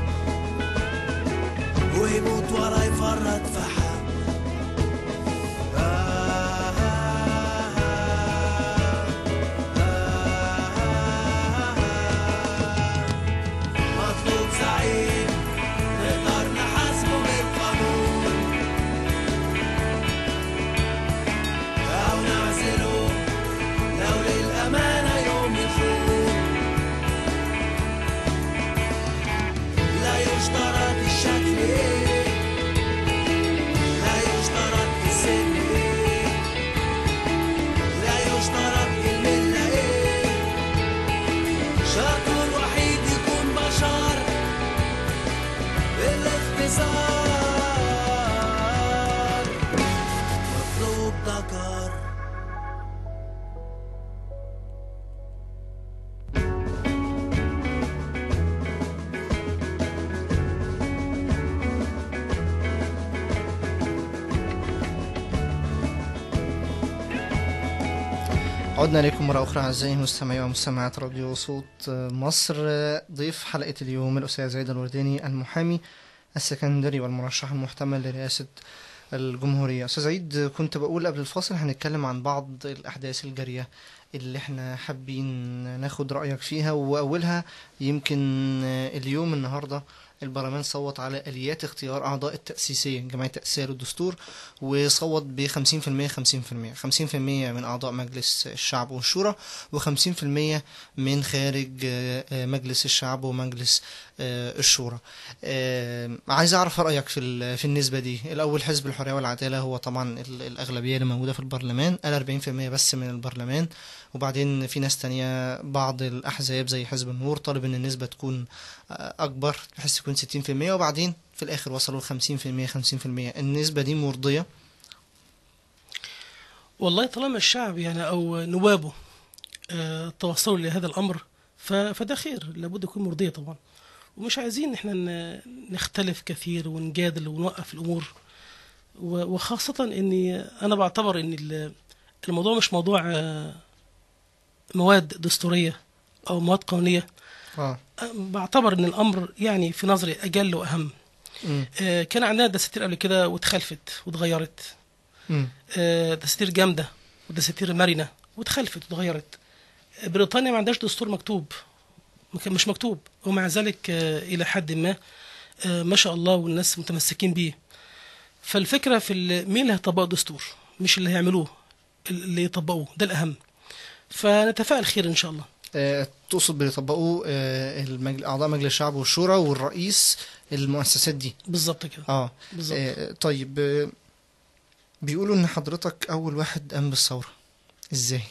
I: ويموت ورا يفرط في حق آه آه آه مطلوب زعيم نقدر نحاسبه بالقانون أو نعزله لو للأمانة يوم يخون لا يشترط الشكل إيه لا يشترط السن إيه لا يشترط الملة إيه شرطه الوحيد يكون بشر بالاختصار مطلوب ذكر
A: عدنا إليكم مرة أخرى أعزائي المستمعين ومستمعات راديو صوت مصر ضيف حلقة اليوم الأستاذ زيد الورداني المحامي السكندري والمرشح المحتمل لرئاسة الجمهورية أستاذ عيد كنت بقول قبل الفاصل هنتكلم عن بعض الأحداث الجارية اللي احنا حابين ناخد رأيك فيها وأولها يمكن اليوم النهاردة البرلمان صوت على آليات اختيار أعضاء التأسيسية جمعية تأسيس الدستور وصوت ب 50% 50% 50% من أعضاء مجلس الشعب والشورى و50% من خارج آه، آه، مجلس الشعب ومجلس آه، الشورى آه، عايز أعرف رأيك في ال- في النسبة دي الأول حزب الحرية والعدالة هو طبعا ال- الأغلبية اللي موجودة في البرلمان قال 40% بس من البرلمان وبعدين في ناس تانية بعض الأحزاب زي حزب النور طالب إن النسبة تكون آه، أكبر بحيث تكون 60% وبعدين في الآخر وصلوا ل 50% 50% النسبة دي مرضية
B: والله طالما الشعب يعني او نوابه آه، توصلوا لهذا الامر ف- فده خير لابد يكون مرضيه طبعا ومش عايزين احنا ن- نختلف كثير ونجادل ونوقف الامور و- وخاصه اني انا بعتبر ان ال- الموضوع مش موضوع آه، مواد دستوريه او مواد قانونيه
A: اه
B: آه، بعتبر ان الامر يعني في نظري اجل واهم
A: مم.
B: آه، كان عندنا دساتير قبل كده واتخلفت واتغيرت
A: مم.
B: آه، دساتير جامده ودساتير مرنه واتخلفت واتغيرت آه، بريطانيا ما عندهاش دستور مكتوب ما كان- مش مكتوب ومع ذلك آه، الى حد ما آه، ما شاء الله والناس متمسكين بيه فالفكره في ال- مين اللي هيطبقوا الدستور مش اللي هيعملوه اللي يطبقوه ده الاهم فنتفائل خير ان شاء الله
A: آه، تقصد بيطبقوا آه، المجل... أعضاء مجلس الشعب والشورى والرئيس المؤسسات دي
B: بالظبط كده
A: اه
B: بالظبط
A: آه، طيب آه، بيقولوا ان حضرتك اول واحد قام بالثوره ازاي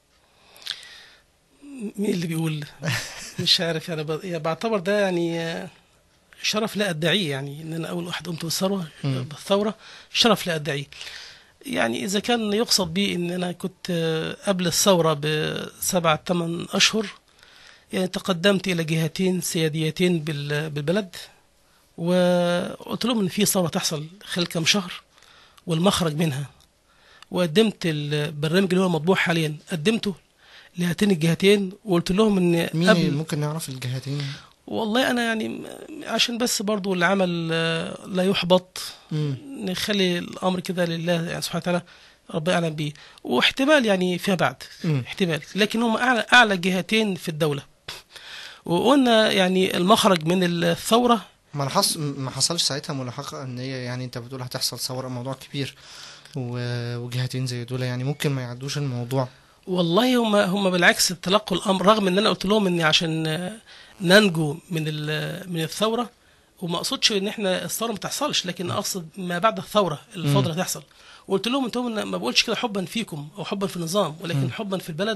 B: مين اللي بيقول مش عارف يعني, ب... يعني بعتبر ده يعني آه، شرف لا ادعيه يعني ان انا اول واحد قمت بالثوره
A: مم.
B: بالثوره شرف لا ادعيه يعني اذا كان يقصد بي ان انا كنت آه، قبل الثوره بسبعة ثمان اشهر يعني تقدمت الى جهتين سياديتين بال- بالبلد وقلت لهم ان في ثوره تحصل خلال كم شهر والمخرج منها وقدمت البرنامج اللي هو مطبوع حاليا قدمته لهاتين الجهتين وقلت لهم ان
A: مين
B: قبل
A: ممكن نعرف الجهتين
B: والله انا يعني م- عشان بس برضو العمل آه، لا يحبط
A: مم.
B: نخلي الامر كده لله يعني سبحانه وتعالى ربنا يعلم بيه واحتمال يعني فيما بعد
A: مم.
B: احتمال لكن هم اعلى اعلى جهتين في الدوله وقلنا يعني المخرج من الثوره
A: ما حص... ما حصلش ساعتها ملاحقه ان هي يعني انت بتقول هتحصل ثوره موضوع كبير و... وجهتين زي دول يعني ممكن ما يعدوش الموضوع
B: والله هم هم بالعكس تلقوا الامر رغم ان انا قلت لهم اني عشان آه، ننجو من ال- من الثوره وما اقصدش ان احنا الثوره ما تحصلش لكن اقصد ما بعد الثوره الفتره
A: مم.
B: اللي تحصل وقلت لهم انتم إن ما بقولش كده حبا فيكم او حبا في النظام ولكن
A: مم.
B: حبا في البلد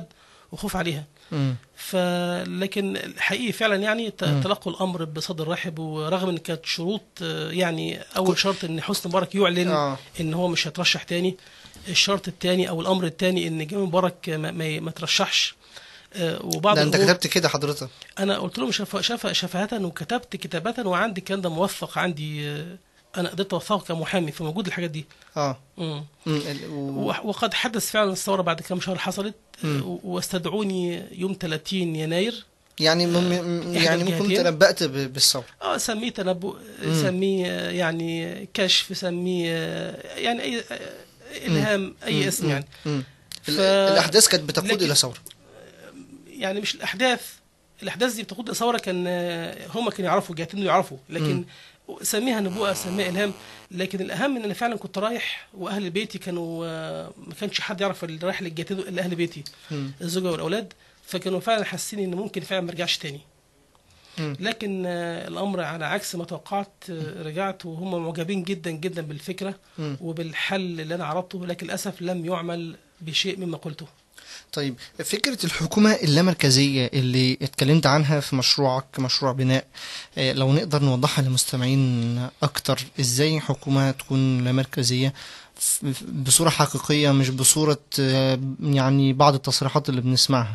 B: وخوف عليها
A: مم.
B: فلكن الحقيقي فعلا يعني ت-
A: مم.
B: تلقوا الامر بصدر رحب ورغم ان كانت شروط آه، يعني اول شرط ان حسني مبارك يعلن
A: آه.
B: ان هو مش هيترشح تاني الشرط الثاني او الامر الثاني ان جمال مبارك ما, ما, ما ترشحش آه، وبعض
A: ده انت
B: الأمور-
A: كتبت كده حضرتك
B: انا قلت لهم شف شف شفهة وكتبت كتابة وعندي الكلام ده موثق عندي آه، انا قدرت اوثقه كمحامي فموجود الحاجات دي
A: اه
B: مم.
A: مم. ال- و...
B: و- وقد حدث فعلا الثوره بعد كام شهر حصلت
A: مم.
B: و- واستدعوني يوم 30 يناير
A: يعني م... م...
B: إحدى
A: يعني ممكن
B: الجهتين.
A: تنبأت ب... بالثورة
B: اه سميه تنبؤ
A: مم.
B: سميه آه، يعني كشف سميه آه، يعني اي آه، الهام اي
A: مم.
B: اسم
A: مم.
B: يعني
A: مم. ال-
B: ف-
A: الأحداث كانت بتقود
B: لكن-
A: إلى ثورة
B: يعني مش الاحداث الاحداث دي بتقود لثوره كان آه، هم كانوا يعرفوا جهتين يعرفوا لكن سميها نبوءه سميها الهام لكن الاهم ان انا فعلا كنت رايح واهل بيتي كانوا آه، ما كانش حد يعرف اللي رايح للجهتين دول الا اهل بيتي
A: مم.
B: الزوجه والاولاد فكانوا فعلا حاسين ان ممكن فعلا ما ارجعش تاني
A: مم.
B: لكن آه، الامر على عكس ما توقعت آه، رجعت وهم معجبين جدا جدا بالفكره
A: مم.
B: وبالحل اللي انا عرضته لكن للاسف لم يعمل بشيء مما قلته
A: طيب فكرة الحكومة اللامركزية اللي اتكلمت عنها في مشروعك مشروع بناء آه، لو نقدر نوضحها للمستمعين أكتر إزاي حكومة تكون لامركزية ف- ف- بصورة حقيقية مش بصورة آه، يعني بعض التصريحات اللي بنسمعها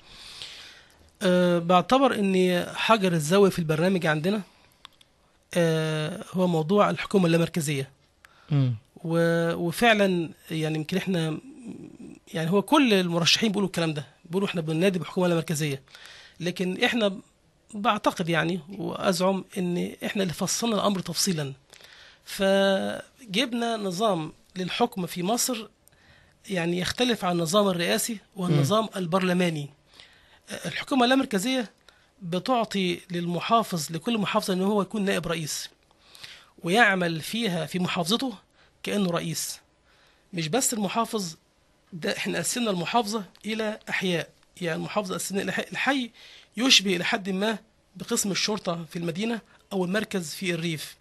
B: أه بعتبر ان حجر الزاويه في البرنامج عندنا أه هو موضوع الحكومه اللامركزيه
A: مم.
B: و- وفعلا يعني يمكن احنا يعني هو كل المرشحين بيقولوا الكلام ده بيقولوا احنا بننادي بحكومه لامركزيه لكن احنا بعتقد يعني وازعم ان احنا اللي فصلنا الامر تفصيلا فجبنا نظام للحكم في مصر يعني يختلف عن النظام الرئاسي والنظام البرلماني الحكومه اللامركزيه بتعطي للمحافظ لكل محافظه ان هو يكون نائب رئيس ويعمل فيها في محافظته كانه رئيس مش بس المحافظ ده احنا قسمنا المحافظه الى احياء يعني المحافظه قسمنا الى حي- الحي يشبه الى حد ما بقسم الشرطه في المدينه او المركز في الريف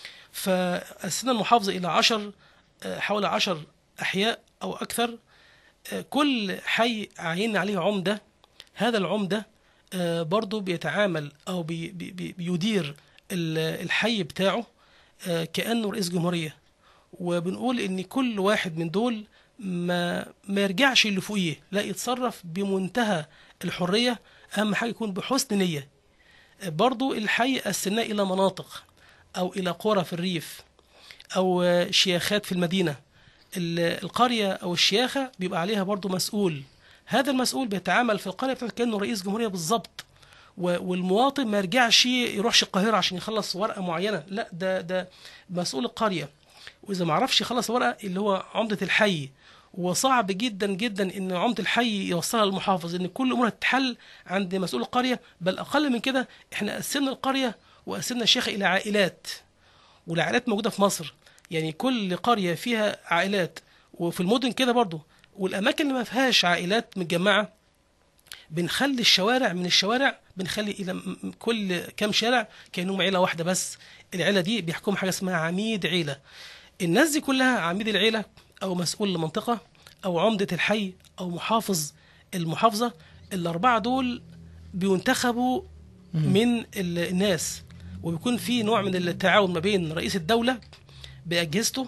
B: فقسمنا المحافظه الى عشر آه، حوالي عشر احياء او اكثر آه، كل حي عين عليه عمده هذا العمده آه، برضه بيتعامل او بي بي بي- بيدير ال- الحي بتاعه آه، كانه رئيس جمهوريه وبنقول ان كل واحد من دول ما ما يرجعش اللي فوقيه لا يتصرف بمنتهى الحريه اهم حاجه يكون بحسن نيه برضو الحي قسمناه الى مناطق او الى قرى في الريف او آه، شياخات في المدينه ال- القريه او الشياخه بيبقى عليها برضو مسؤول هذا المسؤول بيتعامل في القريه بتاعته كانه رئيس جمهوريه بالظبط و- والمواطن ما يرجعش يروحش القاهره عشان يخلص ورقه معينه لا ده ده مسؤول القريه واذا ما عرفش يخلص ورقه اللي هو عمده الحي وصعب جدا جدا ان عمده الحي يوصلها للمحافظ ان كل امور هتتحل عند مسؤول القريه بل اقل من كده احنا قسمنا القريه وقسمنا الشيخه الى عائلات والعائلات موجوده في مصر يعني كل قريه فيها عائلات وفي المدن كده برضو والاماكن اللي ما فيهاش عائلات متجمعه بنخلي الشوارع من الشوارع بنخلي الى م- م- كل كام شارع كانهم عيله واحده بس العيله دي بيحكم حاجه اسمها عميد عيله الناس دي كلها عميد العيله او مسؤول المنطقه او عمده الحي او محافظ المحافظه الاربعه دول بينتخبوا من ال- الناس وبيكون في نوع من التعاون ما بين رئيس الدوله باجهزته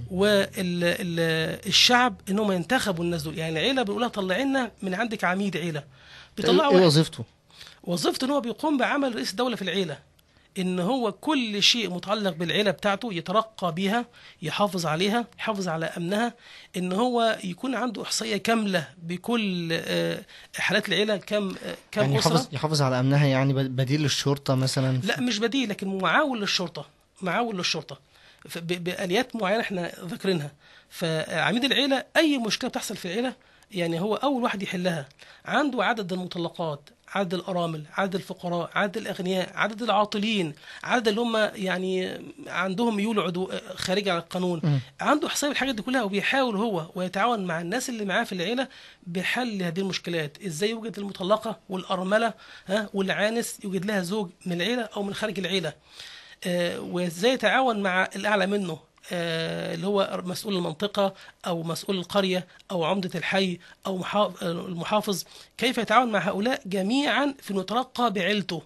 B: والشعب انهم ينتخبوا الناس دول يعني العيله بيقولها طلع لنا من عندك عميد عيله بيطلعوا
A: ايه
B: واحد
A: وظيفته؟
B: وظيفته ان هو بيقوم بعمل رئيس الدوله في العيله ان هو كل شيء متعلق بالعيله بتاعته يترقى بيها يحافظ عليها يحافظ على امنها ان هو يكون عنده احصائيه كامله بكل آه، حالات العيله كم آه، كم
A: يعني
B: اسره
A: يحافظ يحافظ على امنها يعني ب- بديل للشرطه مثلا
B: لا مش بديل لكن معاون للشرطه معاون للشرطه ف- ب- باليات معينه احنا ذاكرينها فعميد العيله اي مشكله بتحصل في العيله يعني هو اول واحد يحلها عنده عدد المطلقات عدد الارامل عدد الفقراء عدد الاغنياء عدد العاطلين عدد اللي هم يعني عندهم ميول عدو خارجه عن القانون عنده احصائيه الحاجات دي كلها وبيحاول هو ويتعاون مع الناس اللي معاه في العيله بحل هذه المشكلات ازاي يوجد المطلقه والارمله ها والعانس يوجد لها زوج من العيله او من خارج العيله آه، وازاي يتعاون مع الاعلى منه آه، اللي هو مسؤول المنطقة أو مسؤول القرية أو عمدة الحي أو محا- المحافظ كيف يتعامل مع هؤلاء جميعا في إنه يترقى بعيلته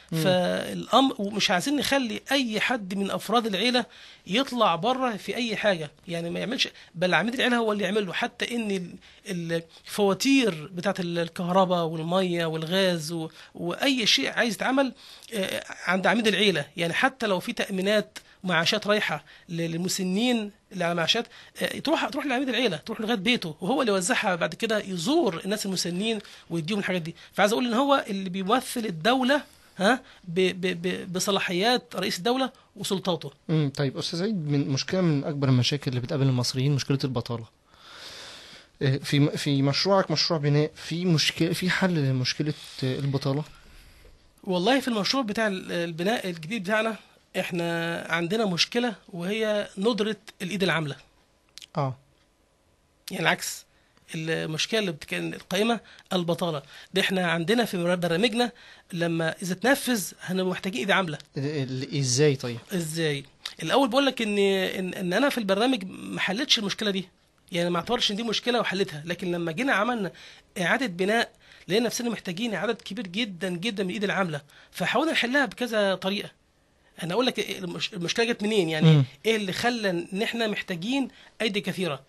B: فالامر ومش عايزين نخلي اي حد من افراد العيله يطلع بره في اي حاجه يعني ما يعملش بل عميد العيله هو اللي يعمل له حتى ان ال- الفواتير بتاعت ال- الكهرباء والميه والغاز و... واي شيء عايز يتعمل آه، عند عميد العيله يعني حتى لو في تامينات معاشات رايحه ل- للمسنين اللي على معاشات آه، تروح تروح لعميد العيله تروح لغايه بيته وهو اللي يوزعها بعد كده يزور الناس المسنين ويديهم الحاجات دي فعايز اقول ان هو اللي بيمثل الدوله ها ب ب ب بصلاحيات رئيس الدوله وسلطاته
A: امم طيب استاذ عيد من مشكله من اكبر المشاكل اللي بتقابل المصريين مشكله البطاله إيه، في في مشروعك مشروع بناء في مشكله في حل لمشكله آه، البطاله
B: والله في المشروع بتاع ال- البناء الجديد بتاعنا احنا عندنا مشكله وهي ندره الايد العامله
A: اه
B: يعني العكس المشكله اللي بتك- القائمه البطاله ده احنا عندنا في برامجنا لما اذا تنفذ هنبقى محتاجين ايد عامله
A: ال- ال- ازاي طيب
B: ازاي الاول بقول لك ان ان, إن انا في البرنامج ما حلتش المشكله دي يعني ما اعتبرش ان دي مشكله وحلتها لكن لما جينا عملنا اعاده بناء لقينا نفسنا محتاجين عدد كبير جدا جدا من الايد العامله فحاولنا نحلها بكذا طريقه انا اقول لك إيه المش- المشكله جت منين يعني
A: مم.
B: ايه اللي خلى ان احنا محتاجين ايدي كثيره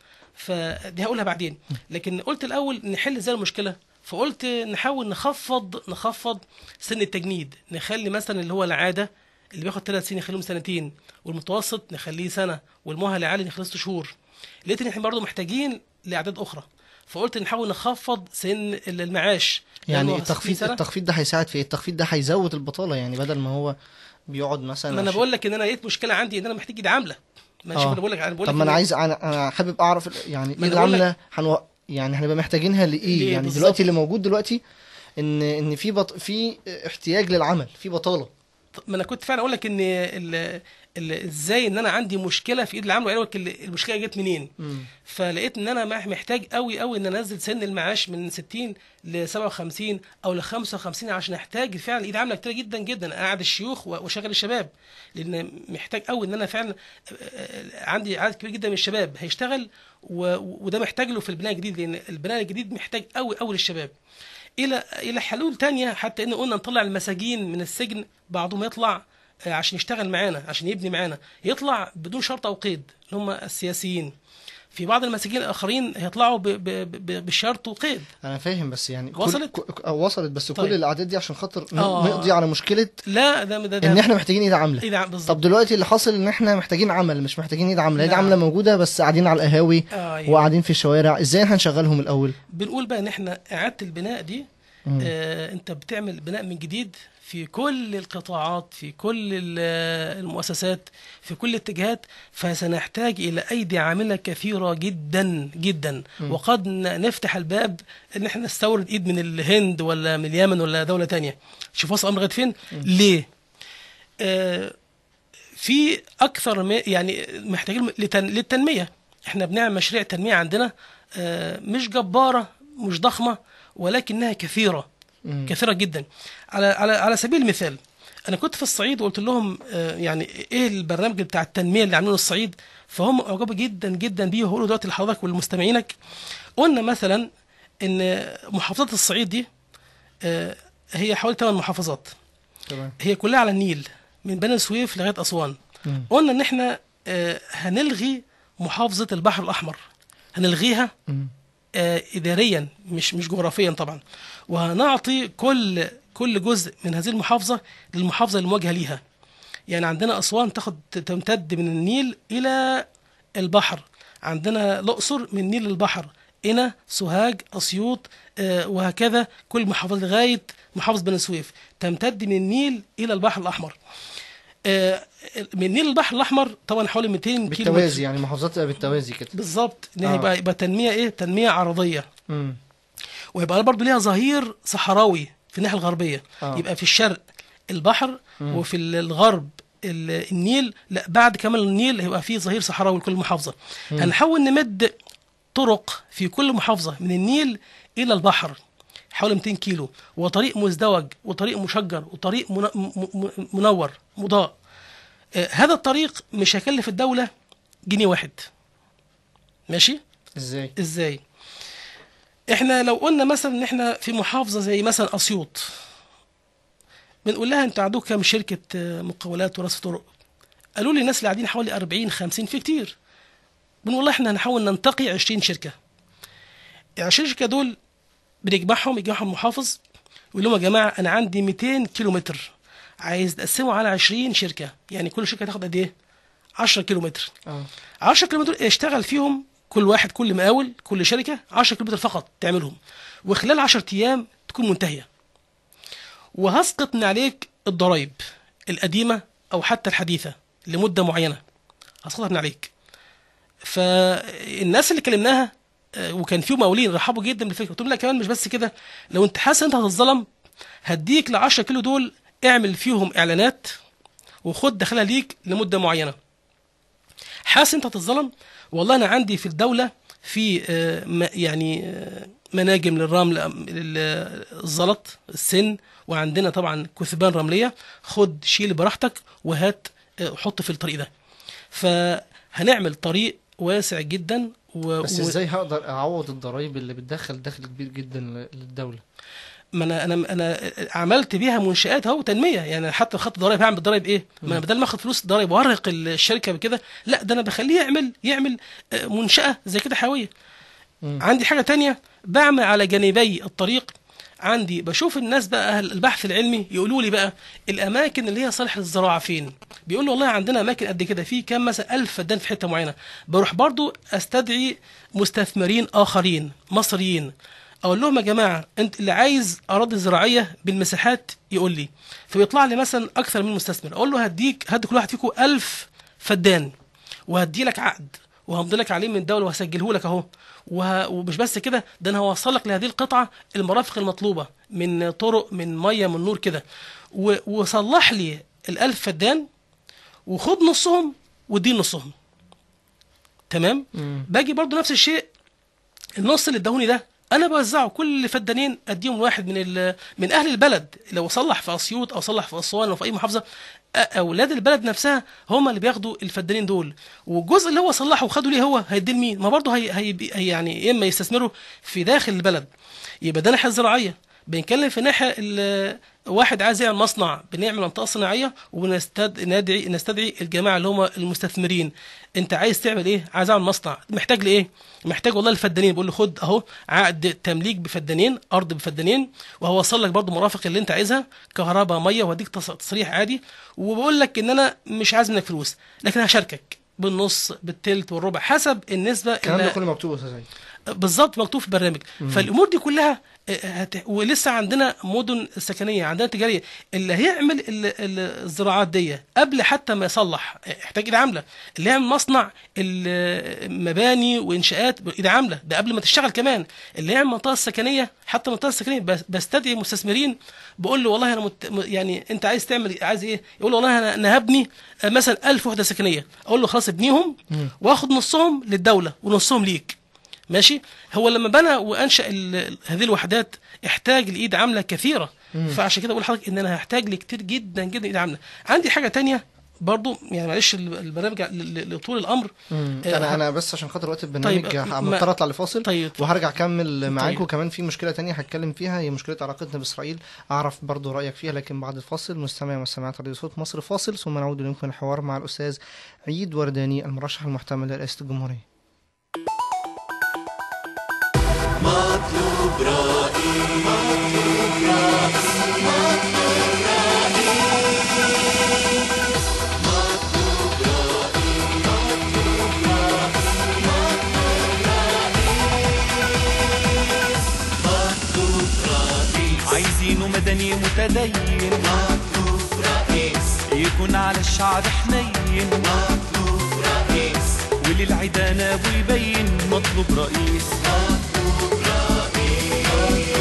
B: فدي هقولها بعدين لكن قلت الاول نحل ازاي المشكله فقلت نحاول نخفض نخفض سن التجنيد نخلي مثلا اللي هو العاده اللي بياخد ثلاث سنين نخليهم سنتين والمتوسط نخليه سنه والمؤهل العالي نخليه ست شهور لقيت ان احنا برضه محتاجين لاعداد اخرى فقلت نحاول نخفض سن المعاش
A: يعني
B: لأنه 60
A: التخفيض
B: سنة.
A: التخفيض ده هيساعد في ايه التخفيض ده هيزود البطاله يعني بدل ما هو بيقعد مثلا
B: ما انا
A: عشان-
B: بقول لك ان انا لقيت مشكله عندي ان انا محتاج ايد عامله ما شوف
A: آه.
B: انا بقول لك انا بقول
A: طب
B: لك
A: ما انا
B: إن-
A: عايز انا انا حابب اعرف ال- يعني
B: ما
A: ايه
B: أنا بقول
A: العامله هنو... يعني هنبقى محتاجينها لايه
B: ليه
A: يعني
B: بالظبط؟
A: دلوقتي اللي موجود دلوقتي ان ان في بط... في احتياج للعمل في بطاله
B: ما انا كنت فعلا اقول لك ان ال- ال- ازاي ان انا عندي مشكله في ايد العامل وقال لك ال- المشكله جت منين فلقيت ان انا مح- محتاج قوي قوي ان انزل سن المعاش من 60 ل 57 او ل 55 عشان احتاج فعلا ايد عامله كتير جدا جدا اقعد الشيوخ و- واشغل الشباب لان محتاج قوي ان انا فعلا آه، آه، عندي عدد كبير جدا من الشباب هيشتغل و- وده محتاج له في البناء الجديد لان البناء الجديد محتاج قوي قوي للشباب الى الى حلول تانية حتى ان قلنا نطلع المساجين من السجن بعضهم يطلع آه، عشان يشتغل معانا عشان يبني معانا يطلع بدون شرط او قيد اللي هم السياسيين في بعض المساجين الاخرين هيطلعوا ب- ب- ب- بالشرط وقيد
A: انا فاهم بس يعني كل-
B: وصلت؟
A: ك- آه، وصلت بس
B: طيب.
A: كل الاعداد دي عشان خطر ن-
B: آه.
A: نقضي على مشكله
B: لا ده ده, ده
A: ان احنا محتاجين ايد عامله
B: ايد عام- بالظبط
A: طب دلوقتي اللي حاصل ان احنا محتاجين عمل مش محتاجين ايد عامله ايد
B: نعم.
A: عامله موجوده بس قاعدين على القهاوي
B: آه، أيوة.
A: وقاعدين في الشوارع ازاي هنشغلهم الاول
B: بنقول بقى ان احنا اعاده البناء دي آه انت بتعمل بناء من جديد في كل القطاعات في كل ال- المؤسسات في كل الاتجاهات فسنحتاج الى ايدي عامله كثيره جدا جدا وقد ن- نفتح الباب ان احنا نستورد ايد من الهند ولا من اليمن ولا دوله تانية شوف وصل الامر لغايه فين ليه آه في اكثر من يعني محتاجين لتن... للتنميه احنا بنعمل مشاريع تنميه عندنا آه، مش جباره مش ضخمه ولكنها كثيره كثيره جدا على على على سبيل المثال انا كنت في الصعيد وقلت لهم آه، يعني ايه البرنامج بتاع التنميه اللي عاملينه الصعيد فهم اعجبوا جدا جدا بيه وهقوله دلوقتي لحضرتك ولمستمعينك قلنا مثلا ان محافظات الصعيد دي آه، هي حوالي 8 محافظات
A: تمام
B: هي كلها على النيل من بني سويف لغايه اسوان
A: مم.
B: قلنا ان احنا آه، هنلغي محافظه البحر الاحمر هنلغيها
A: مم.
B: آه، اداريا مش مش جغرافيا طبعا وهنعطي كل كل جزء من هذه المحافظه للمحافظه المواجهه ليها يعني عندنا اسوان تاخد تمتد من النيل الى البحر عندنا الاقصر من النيل للبحر قنا سوهاج اسيوط آه، وهكذا كل محافظه لغايه محافظه بني سويف تمتد من النيل الى البحر الاحمر آه، من النيل للبحر الاحمر طبعا حوالي 200 كيلو متر.
A: بالتوازي يعني محافظات تبقى بالتوازي كده
B: بالظبط ان
A: آه.
B: يبقى يبقى تنميه ايه تنميه عرضيه
A: مم.
B: ويبقى برضه ليها ظهير صحراوي في الناحيه الغربيه
A: آه.
B: يبقى في الشرق البحر وفي ال- الغرب ال- النيل لا بعد كمان النيل هيبقى في ظهير صحراوي لكل محافظه هنحاول نمد طرق في كل محافظه من النيل الى البحر حوالي 200 كيلو وطريق مزدوج وطريق مشجر وطريق من- م- م- منور مضاء آه، هذا الطريق مش هيكلف الدوله جنيه واحد ماشي
A: ازاي
B: ازاي احنا لو قلنا مثلا ان احنا في محافظه زي مثلا اسيوط بنقول لها انت عندكم كام شركه آه، مقاولات ورصف طرق قالوا لي الناس اللي قاعدين حوالي 40 50 في كتير بنقول والله احنا هنحاول ننتقي 20 شركه ال 20 شركه دول بنجمعهم يجمعهم محافظ ويقول لهم يا جماعه انا عندي 200 كيلو متر عايز تقسمه على 20 شركه يعني كل شركه تاخد قد ايه 10 كيلو متر
A: اه
B: 10 كيلو متر اشتغل فيهم كل واحد كل مقاول كل شركه 10 كيلو متر فقط تعملهم وخلال 10 ايام تكون منتهيه وهسقط من عليك الضرائب القديمه او حتى الحديثه لمده معينه هسقطها من عليك فالناس اللي كلمناها آه، وكان فيهم مقاولين رحبوا جدا بالفكره قلت لهم لا كمان مش بس كده لو انت حاسس انت هتتظلم هديك ل 10 كيلو دول اعمل فيهم اعلانات وخد دخلها ليك لمده معينه حاسس انت هتتظلم والله انا عندي في الدوله في آه، م- يعني آه، مناجم للرمل آه، لل- الزلط السن وعندنا طبعا كثبان رمليه خد شيل براحتك وهات آه، حط في الطريق ده فهنعمل طريق واسع جدا و...
A: بس
B: و-
A: ازاي هقدر اعوض الضرايب اللي بتدخل دخل كبير جدا ل- للدوله
B: ما انا انا انا عملت بيها منشات اهو تنميه يعني حتى خدت ضرايب هعمل ضرايب ايه؟ ما انا بدل ما اخد فلوس ضرايب وارهق الشركه بكده لا ده انا بخليه يعمل يعمل آه، منشاه زي كده حيويه. عندي حاجه تانية بعمل على جانبي الطريق عندي بشوف الناس بقى اهل البحث العلمي يقولوا لي بقى الاماكن اللي هي صالحه للزراعه فين بيقول والله عندنا اماكن قد كده في كام مثلا ألف فدان في حته معينه بروح برضو استدعي مستثمرين اخرين مصريين اقول لهم يا جماعه انت اللي عايز اراضي زراعيه بالمساحات يقول لي فبيطلع لي مثلا اكثر من مستثمر اقول له هديك هدي كل واحد فيكم ألف فدان وهدي لك عقد وهمضي لك عليه من الدوله وهسجله لك اهو وه... ومش بس كده ده انا هوصل لك لهذه القطعه المرافق المطلوبه من طرق من ميه من نور كده و... وصلح لي الألف فدان وخد نصهم واديني نصهم تمام باجي برضو نفس الشيء النص اللي اداهوني ده انا بوزعه كل فدانين اديهم واحد من ال- من اهل البلد لو صلح في اسيوط او صلح في اسوان او في اي محافظه أ- اولاد البلد نفسها هم اللي بياخدوا الفدانين دول والجزء اللي هو صلحه وخده ليه هو هيديه لمين ما برضه هي, هي, هي يعني يا اما يستثمروا في داخل البلد يبقى ده ناحيه الزراعيه بنتكلم في ناحيه ال- واحد عايز يعمل مصنع بنعمل منطقه صناعيه ونستدعي نستدعي الجماعه اللي هم المستثمرين انت عايز تعمل ايه عايز اعمل مصنع محتاج لايه محتاج والله الفدانين بقول له خد اهو عقد تمليك بفدانين ارض بفدانين وهوصل لك برضو مرافق اللي انت عايزها كهرباء ميه وهديك تص- تصريح عادي وبقول لك ان انا مش عايز منك فلوس لكن هشاركك بالنص بالتلت والربع حسب النسبه
A: الكلام ده
B: اللي-
A: كله مكتوب يا استاذ عيد
B: بالظبط مكتوب في البرنامج فالامور دي كلها آه، هت... ولسه عندنا مدن سكنيه عندنا تجاريه اللي هيعمل ال... ال... الزراعات دي قبل حتى ما يصلح آه، يحتاج ايد عامله اللي يعمل مصنع المباني وانشاءات بايد عامله ده قبل ما تشتغل كمان اللي يعمل منطقه سكنيه حتى المنطقه السكنيه بس- بستدعي مستثمرين بقول له والله انا مت... م- يعني انت عايز تعمل عايز ايه يقول له والله انا انا هبني آه، مثلا 1000 وحده سكنيه اقول له خلاص ابنيهم واخد نصهم للدوله ونصهم ليك ماشي هو لما بنى وانشا ال- هذه الوحدات احتاج لايد عامله كثيره فعشان كده بقول لحضرتك ان انا هحتاج لكتير جدا جدا ايد عامله عندي حاجه تانية برضو يعني معلش ال- البرنامج ل- ل- لطول الامر آه،
A: انا انا بس عشان خاطر وقت البرنامج
B: طيب،
A: ه-
B: ما-
A: مضطر اطلع لفاصل
B: طيب.
A: وهرجع اكمل معاك
B: طيب.
A: وكمان في مشكله تانية هتكلم فيها هي مشكله علاقتنا باسرائيل اعرف برضو رايك فيها لكن بعد الفاصل مستمع ومستمعات راديو صوت مصر فاصل ثم نعود اليكم الحوار مع الاستاذ عيد ورداني المرشح المحتمل لرئاسه الجمهوريه
I: مطلوب رأي مطلوب رأي مطلوب رأي مطلوب رأي مطلوب رأي مطلوب رأي مطلوب رأي
J: عايزينه مدني متدين
I: مطلوب رئيس
J: يكون على الشعب حنين
I: مطلوب رئيس
J: وللعدا نابو يبين مطلوب رئيس
I: مطلوب رئيس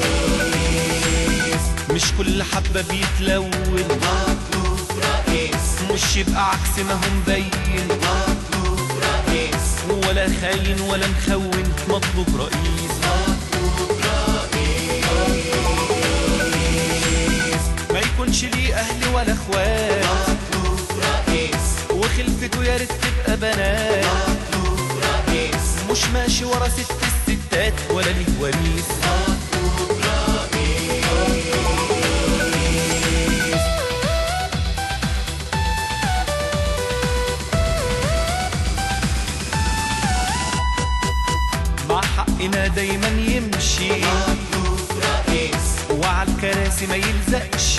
J: مش كل حبة بيتلون
I: مطلوب رئيس
J: مش يبقى عكس ما هو مبين
I: مطلوب رئيس
J: ولا خاين ولا مخون مطلوب رئيس
I: مطلوب رئيس
J: ما يكونش ليه أهل ولا إخوات
I: مطلوب رئيس
J: وخلفته يا ريت تبقى تبقى بنات مش ماشي ورا ست الستات ولا ليه وريث مع حقنا دايما يمشي وعلى الكراسي ما يلزقش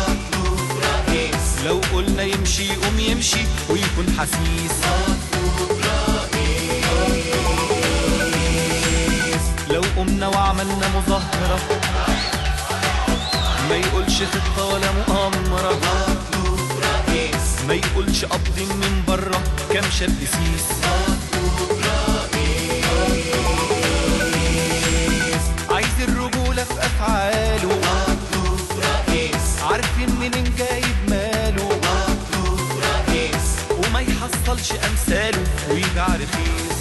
J: لو قلنا يمشي يقوم يمشي ويكون حسيس لو قمنا وعملنا مظاهرة ما يقولش خطة ولا مؤامرة ما يقولش قبض من بره كام شاب سيس عايز الرجولة في أفعاله عارفين منين جايب ماله وما يحصلش أمثاله ويبيع رخيص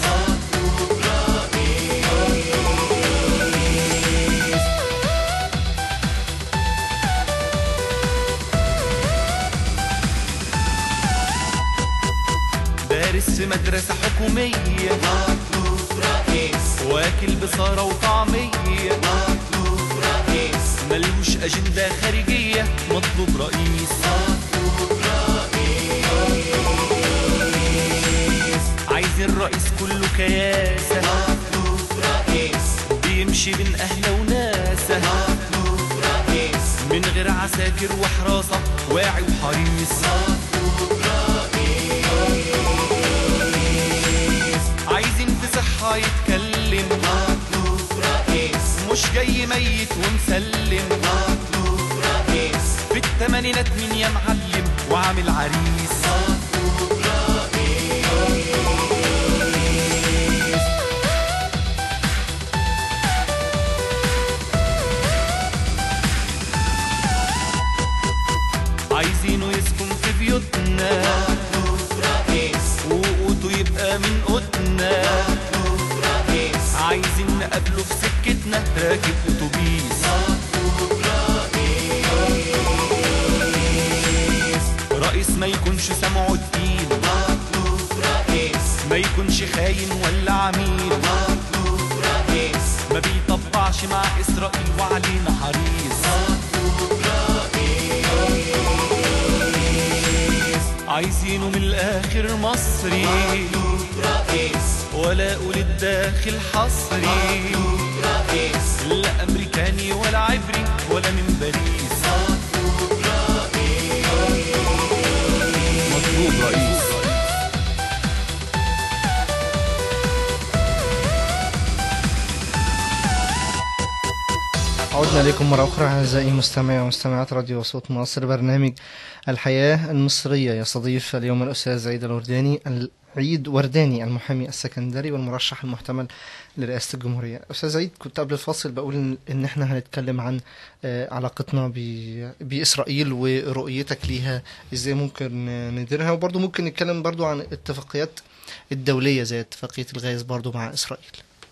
J: دارس في مدرسة حكومية واكل بصارة وطعمية ملوش أجندة خارجية مطلوب رئيس عايزين رئيس كله كياسة بيمشي بين أهله وناسة من غير عساكر وحراسة واعي وحريص عايزين في صحة يتكلم مش جاي ميت ومسلم في التمانينات مين يا معلم وعامل عريس عايزينه يسكن في بيوتنا وقوته يبقى من قوتنا عايزين نقابله في سكتنا راكب اتوبيس رئيس ما يكونش سمعه تقيل ما يكونش خاين ولا عميل ما بيطبعش مع اسرائيل وعلينا حريص عايزينه من الاخر مصري ولا اقول الداخل حصري لا امريكاني ولا عبري ولا من باريس مطلوب رئيس
A: عدنا إليكم مرة أخرى أعزائي مستمعي ومستمعات راديو صوت مصر برنامج الحياة المصرية يستضيف اليوم الأستاذ عيد الورداني عيد ورداني المحامي السكندري والمرشح المحتمل لرئاسة الجمهورية أستاذ عيد كنت قبل الفاصل بقول إن- إن إحنا هنتكلم عن آه، علاقتنا ب- بإسرائيل ورؤيتك ليها إزاي ممكن آه، نديرها وبرضه ممكن نتكلم برضه عن الاتفاقيات الدولية زي اتفاقية الغاز برضه مع إسرائيل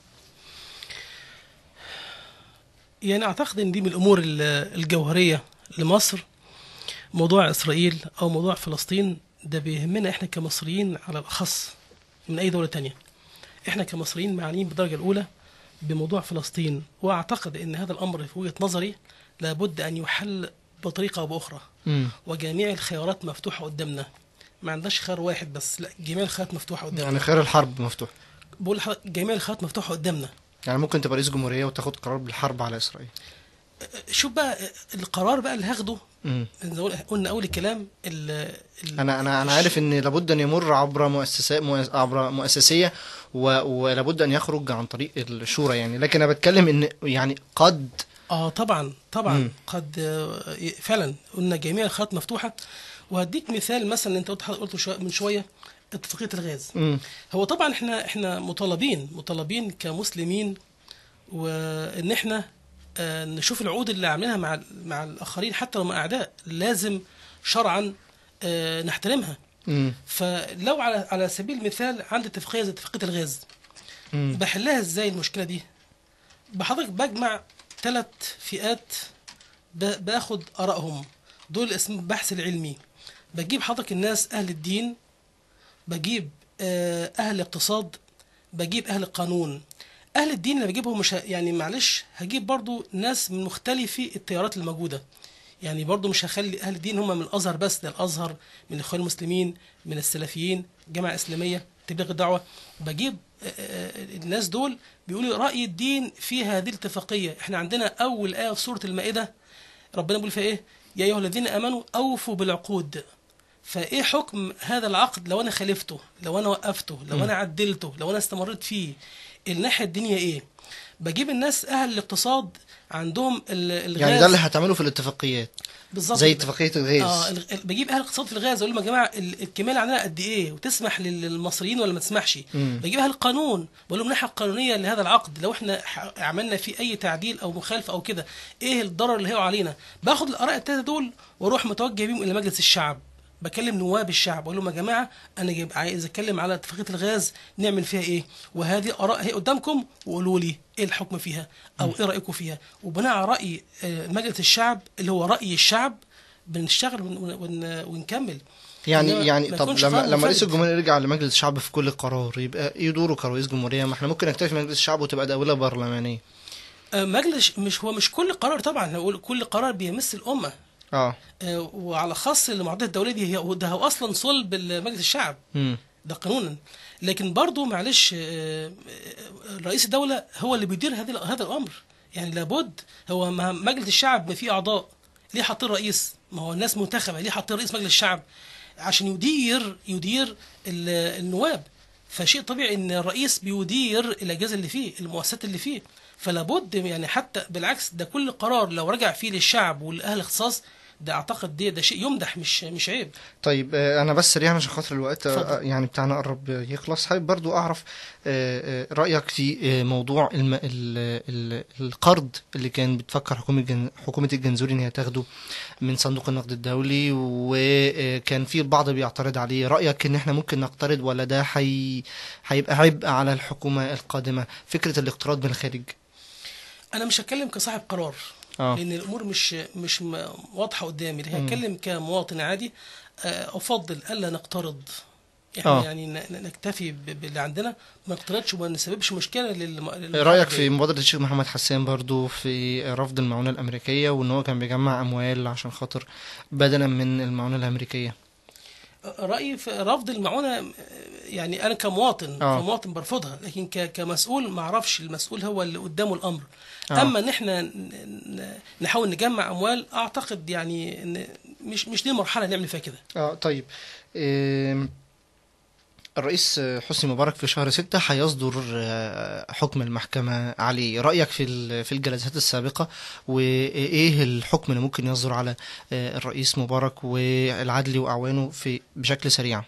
B: يعني اعتقد ان دي من الامور ال- الجوهريه لمصر موضوع اسرائيل او موضوع فلسطين ده بيهمنا احنا كمصريين على الاخص من اي دوله تانية احنا كمصريين معنيين بالدرجه الاولى بموضوع فلسطين واعتقد ان هذا الامر في وجهه نظري لابد ان يحل بطريقه او باخرى
A: مم.
B: وجميع الخيارات مفتوحه قدامنا ما عندناش خيار واحد بس لا جميع الخيارات مفتوحه قدامنا
A: يعني خير الحرب مفتوح
B: بقول لحضرتك جميع الخيارات مفتوحه قدامنا
A: يعني ممكن تبقى رئيس جمهورية وتاخد قرار بالحرب على إسرائيل
B: شوف بقى القرار بقى اللي هاخده
A: مم.
B: زي ما قلنا اول الكلام ال ال-
A: انا انا انا عارف ان لابد ان يمر عبر مؤسسات مؤس- عبر مؤسسيه و- ولابد ان يخرج عن طريق الشورى يعني لكن انا بتكلم ان يعني قد
B: اه طبعا طبعا
A: مم.
B: قد آه، فعلا قلنا جميع الخيارات مفتوحه وهديك مثال مثلا انت قلت قلته شوية- من شويه اتفاقيه الغاز
A: مم.
B: هو طبعا احنا احنا مطالبين مطالبين كمسلمين وان احنا آه، نشوف العقود اللي عاملينها مع ال- مع الاخرين حتى لو مع اعداء لازم شرعا آه، نحترمها
A: مم.
B: فلو على على سبيل المثال عندي اتفاقيه زي اتفاقيه الغاز
A: مم.
B: بحلها ازاي المشكله دي بحضرتك بجمع ثلاث فئات ب- باخد ارائهم دول اسم البحث العلمي بجيب حضرتك الناس اهل الدين بجيب آه، اهل الاقتصاد بجيب اهل القانون اهل الدين اللي بجيبهم مش ه- يعني معلش هجيب برضو ناس من مختلفي التيارات الموجوده يعني برضو مش هخلي اهل الدين هم من الازهر بس ده الازهر من الاخوان المسلمين من السلفيين الجامعه الاسلاميه تبليغ الدعوه بجيب آه، آه، الناس دول بيقولوا راي الدين في هذه الاتفاقيه احنا عندنا اول ايه في سوره المائده ربنا بيقول فيها ايه يا ايها الذين امنوا اوفوا بالعقود فايه حكم هذا العقد لو انا خالفته لو انا وقفته لو
A: مم.
B: انا عدلته لو انا استمريت فيه الناحيه الدينيه ايه بجيب الناس اهل الاقتصاد عندهم ال- الغاز
A: يعني ده اللي هتعمله في الاتفاقيات
B: بالظبط
A: زي
B: كده.
A: اتفاقيه الغاز
B: اه الغ- بجيب اهل الاقتصاد في الغاز اقول لهم يا جماعه ال- الكميه اللي عندنا قد ايه وتسمح لل- للمصريين ولا ما تسمحش
A: مم.
B: بجيب اهل القانون بقول لهم الناحيه القانونيه لهذا العقد لو احنا ح- عملنا فيه اي تعديل او مخالفه او كده ايه الضرر اللي هيقع علينا باخد الاراء الثلاثه دول واروح متوجه بيهم الى مجلس الشعب بكلم نواب الشعب اقول لهم يا جماعه انا جايب عايز اتكلم على اتفاقيه الغاز نعمل فيها ايه وهذه اراء هي قدامكم وقولوا لي ايه الحكم فيها او ايه رايكم فيها وبناء على راي آه، مجلس الشعب اللي هو راي الشعب بنشتغل ون ون ونكمل
A: يعني
B: إنما
A: يعني
B: ما
A: طب
B: يكونش
A: لما
B: قرار
A: لما رئيس
B: منفرد.
A: الجمهوريه يرجع لمجلس الشعب في كل قرار يبقى ايه دوره كرئيس جمهوريه ما احنا ممكن نكتفي مجلس الشعب وتبقى دوله برلمانيه
B: آه، مجلس مش هو مش كل قرار طبعا هو كل قرار بيمس الامه
A: اه
B: آه، وعلى خاص المعاهدات الدوليه دي هي ده هو اصلا صلب مجلس الشعب
A: امم
B: ده قانونا لكن برضه معلش آه، آه، رئيس الدوله هو اللي بيدير هذا هذا الامر يعني لابد هو ما مجلس الشعب ما فيه اعضاء ليه حاطين رئيس ما هو الناس منتخبه ليه حاطين رئيس مجلس الشعب عشان يدير يدير ال- النواب فشيء طبيعي ان الرئيس بيدير الاجهزه اللي فيه المؤسسات اللي فيه فلا بد يعني حتى بالعكس ده كل قرار لو رجع فيه للشعب والاهل الاختصاص ده اعتقد ده ده شيء يمدح مش مش عيب
A: طيب آه، انا بس سريعا عشان خاطر الوقت آه،
B: اتفضل.
A: يعني بتاعنا قرب يخلص حابب برضو اعرف آه، آه، رايك في آه، موضوع الم... ال... ال... القرض اللي كان بتفكر حكومه جن... حكومه الجنزوري ان هي تاخده من صندوق النقد الدولي وكان في البعض بيعترض عليه رايك ان احنا ممكن نقترض ولا ده حي... هيبقى عبء على الحكومه القادمه فكره الاقتراض من الخارج
B: انا مش هتكلم كصاحب قرار
A: اه
B: لان الامور مش مش م- واضحه قدامي
A: مم.
B: هتكلم كمواطن عادي آه، افضل الا نقترض احنا
A: آه.
B: يعني ن- ن- نكتفي ب- باللي عندنا ما نقترضش وما نسببش مشكله للم... للمرحلة
A: رايك في
B: الجاية.
A: مبادره الشيخ محمد حسان برضو في رفض المعونه الامريكيه وان هو كان بيجمع اموال عشان خاطر بدلا من المعونه الامريكيه
B: رايي في رفض المعونه آه، يعني انا كمواطن
A: آه.
B: كمواطن برفضها لكن ك... كمسؤول ما اعرفش المسؤول هو اللي قدامه الامر
A: آه.
B: اما ان احنا ن- ن- نحاول نجمع اموال اعتقد يعني ان مش مش دي المرحله اللي نعمل فيها كده
A: اه طيب آم، الرئيس حسني مبارك في شهر ستة هيصدر آه، حكم المحكمة عليه رأيك في ال- في الجلسات السابقة وإيه الحكم اللي ممكن يصدر على آه، الرئيس مبارك والعدلي وأعوانه في بشكل سريع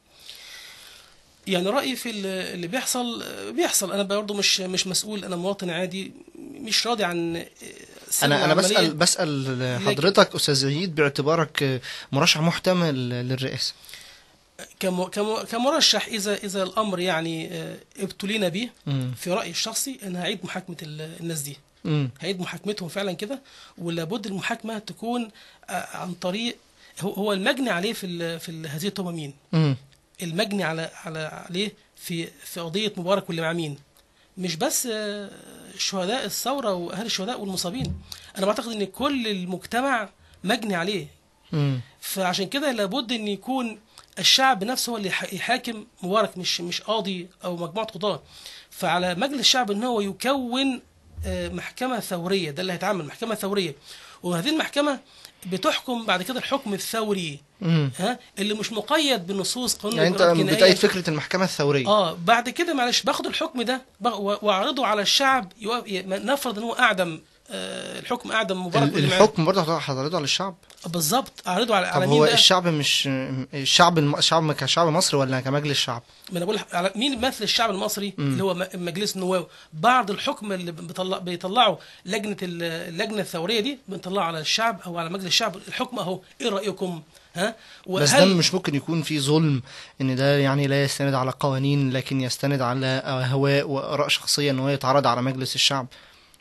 B: يعني رأيي في ال- اللي بيحصل آه، بيحصل أنا برضه مش مش مسؤول أنا مواطن عادي مش راضي عن آه، سير
A: أنا أنا
B: العملية.
A: بسأل بسأل حضرتك أستاذ عيد باعتبارك آه، مرشح محتمل للرئاسة
B: كم كم كمرشح إذا إذا الأمر يعني آه، ابتلينا به
A: مم.
B: في رأيي الشخصي أنا هعيد محاكمة ال- الناس دي
A: مم.
B: هعيد محاكمتهم فعلا كده ولابد المحاكمة تكون آه، عن طريق هو هو المجني عليه في ال- في ال- هذه التهمة مين؟
A: مم.
B: المجني على على عليه في في قضيه مبارك واللي مع مين مش بس آه، شهداء الثوره واهل الشهداء والمصابين انا بعتقد ان كل المجتمع مجني عليه
A: مم.
B: فعشان كده لابد ان يكون الشعب نفسه هو اللي يح- يحاكم مبارك مش مش قاضي او مجموعه قضاه فعلى مجلس الشعب ان هو يكون آه، محكمه ثوريه ده اللي هيتعمل محكمه ثوريه وهذه المحكمه بتحكم بعد كده الحكم الثوري
A: مم.
B: ها اللي مش مقيد بنصوص قانون
A: يعني أنت
B: الإجراءات الجنائية.
A: بتأيد فكرة المحكمة الثورية
B: اه بعد كده معلش باخد الحكم ده بغ- و- واعرضه على الشعب يوافق- ي- نفرض ان هو اعدم آه الحكم اعدم مبارك
A: ال-
B: واللي معاه.
A: الحكم برضه هتعرضه على الشعب
B: بالظبط اعرضه على
A: طب
B: على
A: هو
B: مين بقى؟
A: الشعب مش الشعب الم... الشعب كشعب مصري ولا كمجلس شعب؟
B: ما انا بقول لح- على مين بيمثل الشعب المصري
A: مم.
B: اللي هو م- مجلس النواب بعض الحكم اللي بيطلع بيطلعه لجنه ال- اللجنه الثوريه دي بنطلعه على الشعب او على مجلس الشعب الحكم اهو ايه رايكم ها
A: بس ده مش ممكن يكون في ظلم ان ده يعني لا يستند على قوانين لكن يستند على هواء واراء شخصيه ان هو يتعرض على مجلس الشعب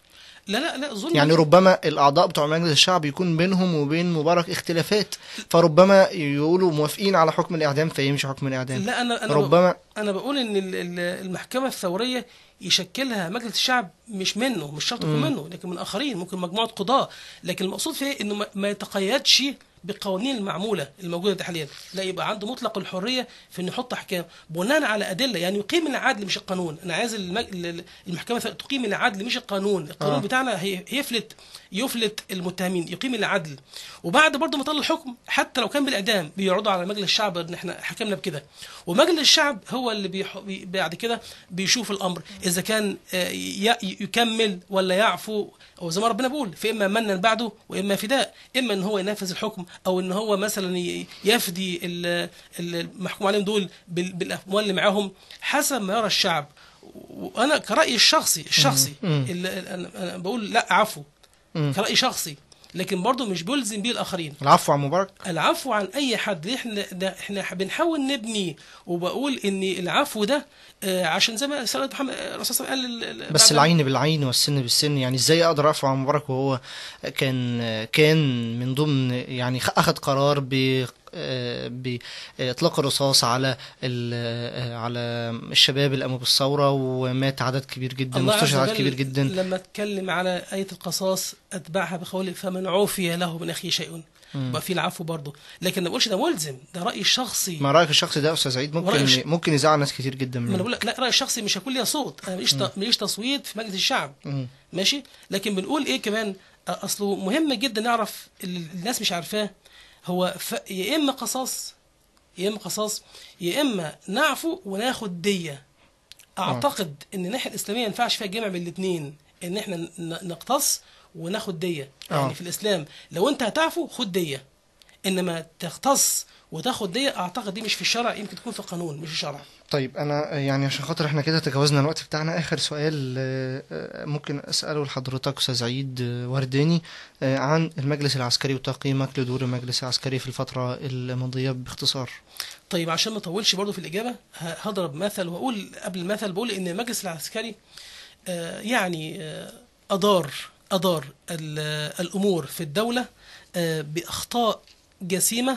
B: لا لا لا ظلم
A: يعني ربما الاعضاء بتوع مجلس الشعب يكون بينهم وبين مبارك اختلافات فربما يقولوا موافقين على حكم الاعدام فيمشي حكم الاعدام
B: لا انا انا
A: ربما
B: انا بقول ان ال- ال- المحكمه الثوريه يشكلها مجلس الشعب مش منه مش شرط يكون
A: مم.
B: منه لكن من اخرين ممكن مجموعه قضاه لكن المقصود فيه انه ما- ما يتقيدش بالقوانين المعموله الموجوده دي حاليا لا يبقى عنده مطلق الحريه في انه يحط احكام بناء على ادله يعني يقيم العدل مش القانون انا عايز المج... ال- المحكمه تقيم العدل مش القانون القانون
A: آه.
B: آه. بتاعنا هي- هيفلت يفلت المتهمين يقيم العدل وبعد برضه ما طلع الحكم حتى لو كان بالاعدام بيعرضوا على مجلس الشعب ان احنا حكمنا بكده ومجلس الشعب هو اللي بيح... بي- بعد كده بيشوف الامر اذا كان آه، ي... يكمل ولا يعفو او زي ما ربنا بيقول فاما منا بعده واما فداء اما ان هو ينفذ الحكم او ان هو مثلا ي- يفدي ال- ال- المحكوم عليهم دول بال- بالاموال اللي معاهم حسب ما يرى الشعب وانا كرايي الشخصي الشخصي
A: مم.
B: اللي انا أنا بقول لا عفو
A: مم.
B: كراي شخصي لكن برضه مش بلزم بيه الاخرين
A: العفو عن مبارك
B: العفو عن اي حد احنا ده احنا بنحاول نبني وبقول ان العفو ده آه، عشان زي ما سيدنا محمد الرسول صلى الله عليه وسلم قال ال-
A: بس
B: بعد-
A: العين بالعين والسن بالسن يعني ازاي اقدر اعفو عن مبارك وهو كان كان من ضمن يعني خ- اخذ قرار ب آه، باطلاق الرصاص على ال- آه، على الشباب اللي قاموا بالثوره ومات عدد كبير جدا
B: الله عز
A: واستشهد عدد
B: وجل
A: كبير جدا
B: لما اتكلم على آية القصاص أتبعها بقوله فمن عوفي له من أخيه شيء
A: مم.
B: بقى في العفو برضه لكن ما بقولش ده ملزم ده رأيي الشخصي
A: ما رايك الشخصي ده يا استاذ سعيد
B: ورأي الش-
A: ممكن ممكن يزعل ناس كتير جدا
B: ما انا
A: منه
B: بقول لك لا رأيي الشخصي مش هيكون ليا صوت أنا ماليش ت- ماليش تصويت في مجلس الشعب
A: مم.
B: ماشي لكن بنقول ايه كمان أ- اصله مهم جدا نعرف اللي الناس مش عارفاه هو ف... يا اما قصاص يا اما قصاص يا اما نعفو وناخد ديه اعتقد ان الناحيه الاسلاميه ما ينفعش فيها الجمع بين الاثنين ان احنا ن- نقتص وناخد ديه
A: آه.
B: يعني في الاسلام لو انت هتعفو خد ديه انما تختص وتاخد ديه اعتقد دي مش في الشرع يمكن تكون في القانون مش في الشرع
A: طيب انا يعني عشان خاطر احنا كده تجاوزنا الوقت بتاعنا اخر سؤال آه، آه، ممكن اساله لحضرتك استاذ عيد آه، ورداني آه، عن المجلس العسكري وتقييمك لدور المجلس العسكري في الفتره الماضيه باختصار
B: طيب عشان ما اطولش برضو في الاجابه ه- هضرب مثل واقول قبل المثل بقول ان المجلس العسكري آه، يعني آه، ادار ادار ال- الامور في الدوله آه، باخطاء جسيمه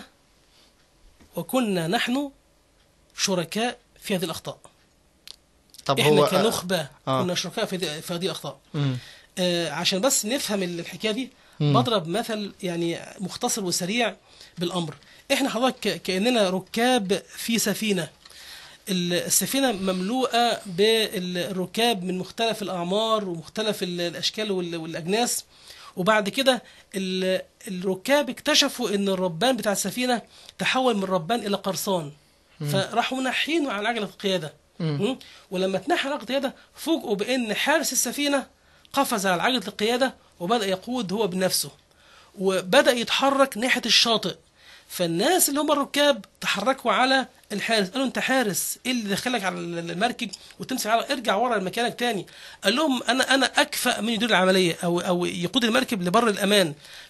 B: وكنا نحن شركاء في هذه الاخطاء
A: طب
B: احنا
A: هو
B: كنخبه
A: آه.
B: كنا شركاء في هذه- في هذه الاخطاء
A: مم.
B: آه، عشان بس نفهم الحكايه دي
A: مم.
B: بضرب مثل يعني مختصر وسريع بالامر احنا حضرتك ك- كاننا ركاب في سفينه ال- السفينه مملوءه بالركاب من مختلف الاعمار ومختلف ال- الاشكال وال- والاجناس وبعد كده ال- الركاب اكتشفوا ان الربان بتاع السفينه تحول من ربان الى قرصان
A: مم.
B: فراحوا ناحينه عن عجله القياده
A: مم.
B: مم. ولما اتنحى عجله القياده فوجئوا بان حارس السفينه قفز على عجله القياده وبدا يقود هو بنفسه وبدا يتحرك ناحيه الشاطئ فالناس اللي هم الركاب تحركوا على الحارس قالوا انت حارس ايه اللي دخلك على المركب وتمسك على ارجع ورا مكانك تاني قال لهم انا انا اكفأ من يدير العمليه او او يقود المركب لبر الامان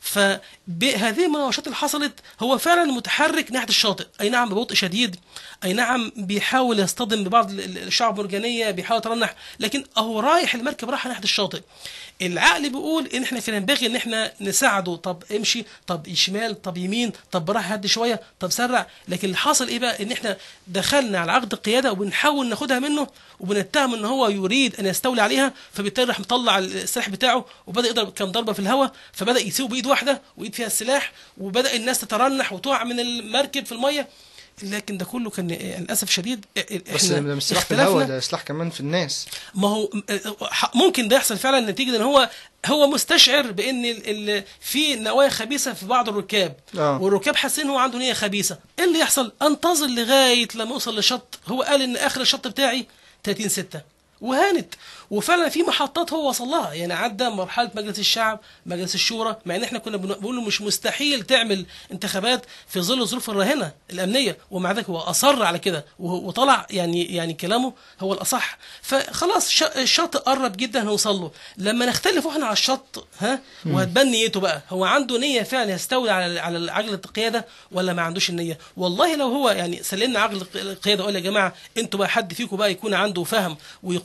B: فبهذه المناوشات اللي حصلت هو فعلا متحرك ناحيه الشاطئ اي نعم ببطء شديد اي نعم بيحاول يصطدم ببعض ال- ال- الشعب المرجانيه بيحاول يترنح لكن هو رايح المركب راح ناحيه الشاطئ العقل بيقول ان احنا كان ينبغي ان احنا نساعده طب امشي طب شمال طب يمين طب براح هدي شويه طب سرع لكن اللي حصل ايه بقى ان احنا دخلنا على عقد القياده وبنحاول ناخدها منه وبنتهم ان هو يريد ان يستولي عليها فبالتالي راح مطلع السلاح بتاعه وبدا يضرب كام ضربه في الهواء فبدا يسيبه بايد واحده وايد فيها السلاح وبدا الناس تترنح وتقع من المركب في الميه لكن ده كله كان للاسف شديد
A: بس ده مش سلاح في الهواء ده سلاح كمان في الناس
B: ما هو ممكن ده يحصل فعلا نتيجه ان هو هو مستشعر بان ال ال في نوايا خبيثه في بعض الركاب
A: آه.
B: والركاب حاسين هو عنده نيه خبيثه ايه اللي يحصل انتظر لغايه لما اوصل للشط هو قال ان اخر الشط بتاعي 30 6 وهانت وفعلا في محطات هو وصل لها يعني عدى مرحله مجلس الشعب مجلس الشورى مع ان احنا كنا بن- بنقول له مش مستحيل تعمل انتخابات في ظل الظروف الراهنه الامنيه ومع ذلك هو اصر على كده وهو- وطلع يعني يعني كلامه هو الاصح فخلاص ش- الشط قرب جدا هنوصل له لما نختلف احنا على الشط ها
A: مم.
B: وهتبان نيته بقى هو عنده نيه فعلا يستولي على على عجله القياده ولا ما عندوش النيه والله لو هو يعني سلمنا عجله القياده وقال يا جماعه انتوا بقى حد فيكم بقى يكون عنده فهم ويقود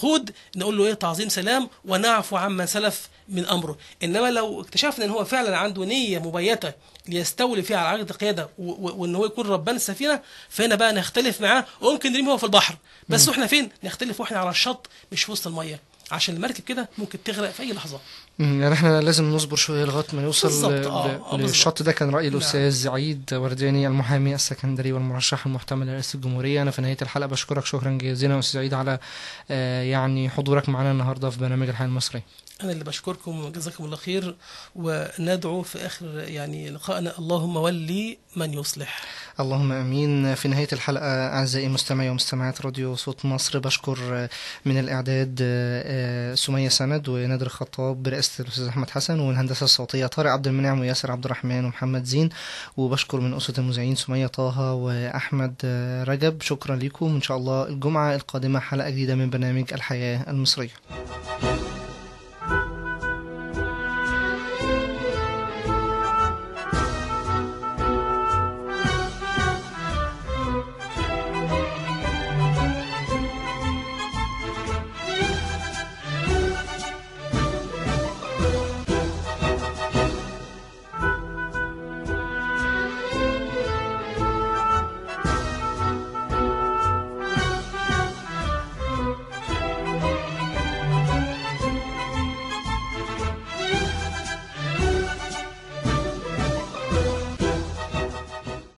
B: نقود نقول له ايه تعظيم سلام ونعفو عمن سلف من امره انما لو اكتشفنا ان هو فعلا عنده نيه مبيته ليستولي فيها على عقد القياده و- و- وان هو يكون ربان السفينه فهنا بقى نختلف معاه وممكن نرميه هو في البحر بس واحنا فين نختلف واحنا على الشط مش في وسط الميه عشان المركب كده ممكن تغرق في اي لحظه
A: مم، يعني احنا لازم نصبر شويه لغايه ما يوصل
B: بالظبط،
A: ل-
B: آه،
A: ل-
B: آه، بالظبط.
A: للشط ده كان راي
B: نعم.
A: الاستاذ عيد ورداني المحامي السكندري والمرشح المحتمل لرئاسه الجمهوريه انا في نهايه الحلقه بشكرك شكرا جزيلا استاذ عيد على آه، يعني حضورك معنا النهارده في برنامج الحياه المصري
B: انا اللي بشكركم وجزاكم الله خير وندعو في اخر يعني لقائنا اللهم ولي من يصلح
A: اللهم امين في نهايه الحلقه اعزائي مستمعي ومستمعات راديو صوت مصر بشكر آه، من الاعداد آه، آه، سميه سند ونادر خطاب برئاسه الاستاذ احمد حسن والهندسه الصوتيه طارق عبد المنعم وياسر عبد الرحمن ومحمد زين وبشكر من اسره المذيعين سميه طه واحمد آه، رجب شكرا لكم ان شاء الله الجمعه القادمه حلقه جديده من برنامج الحياه المصريه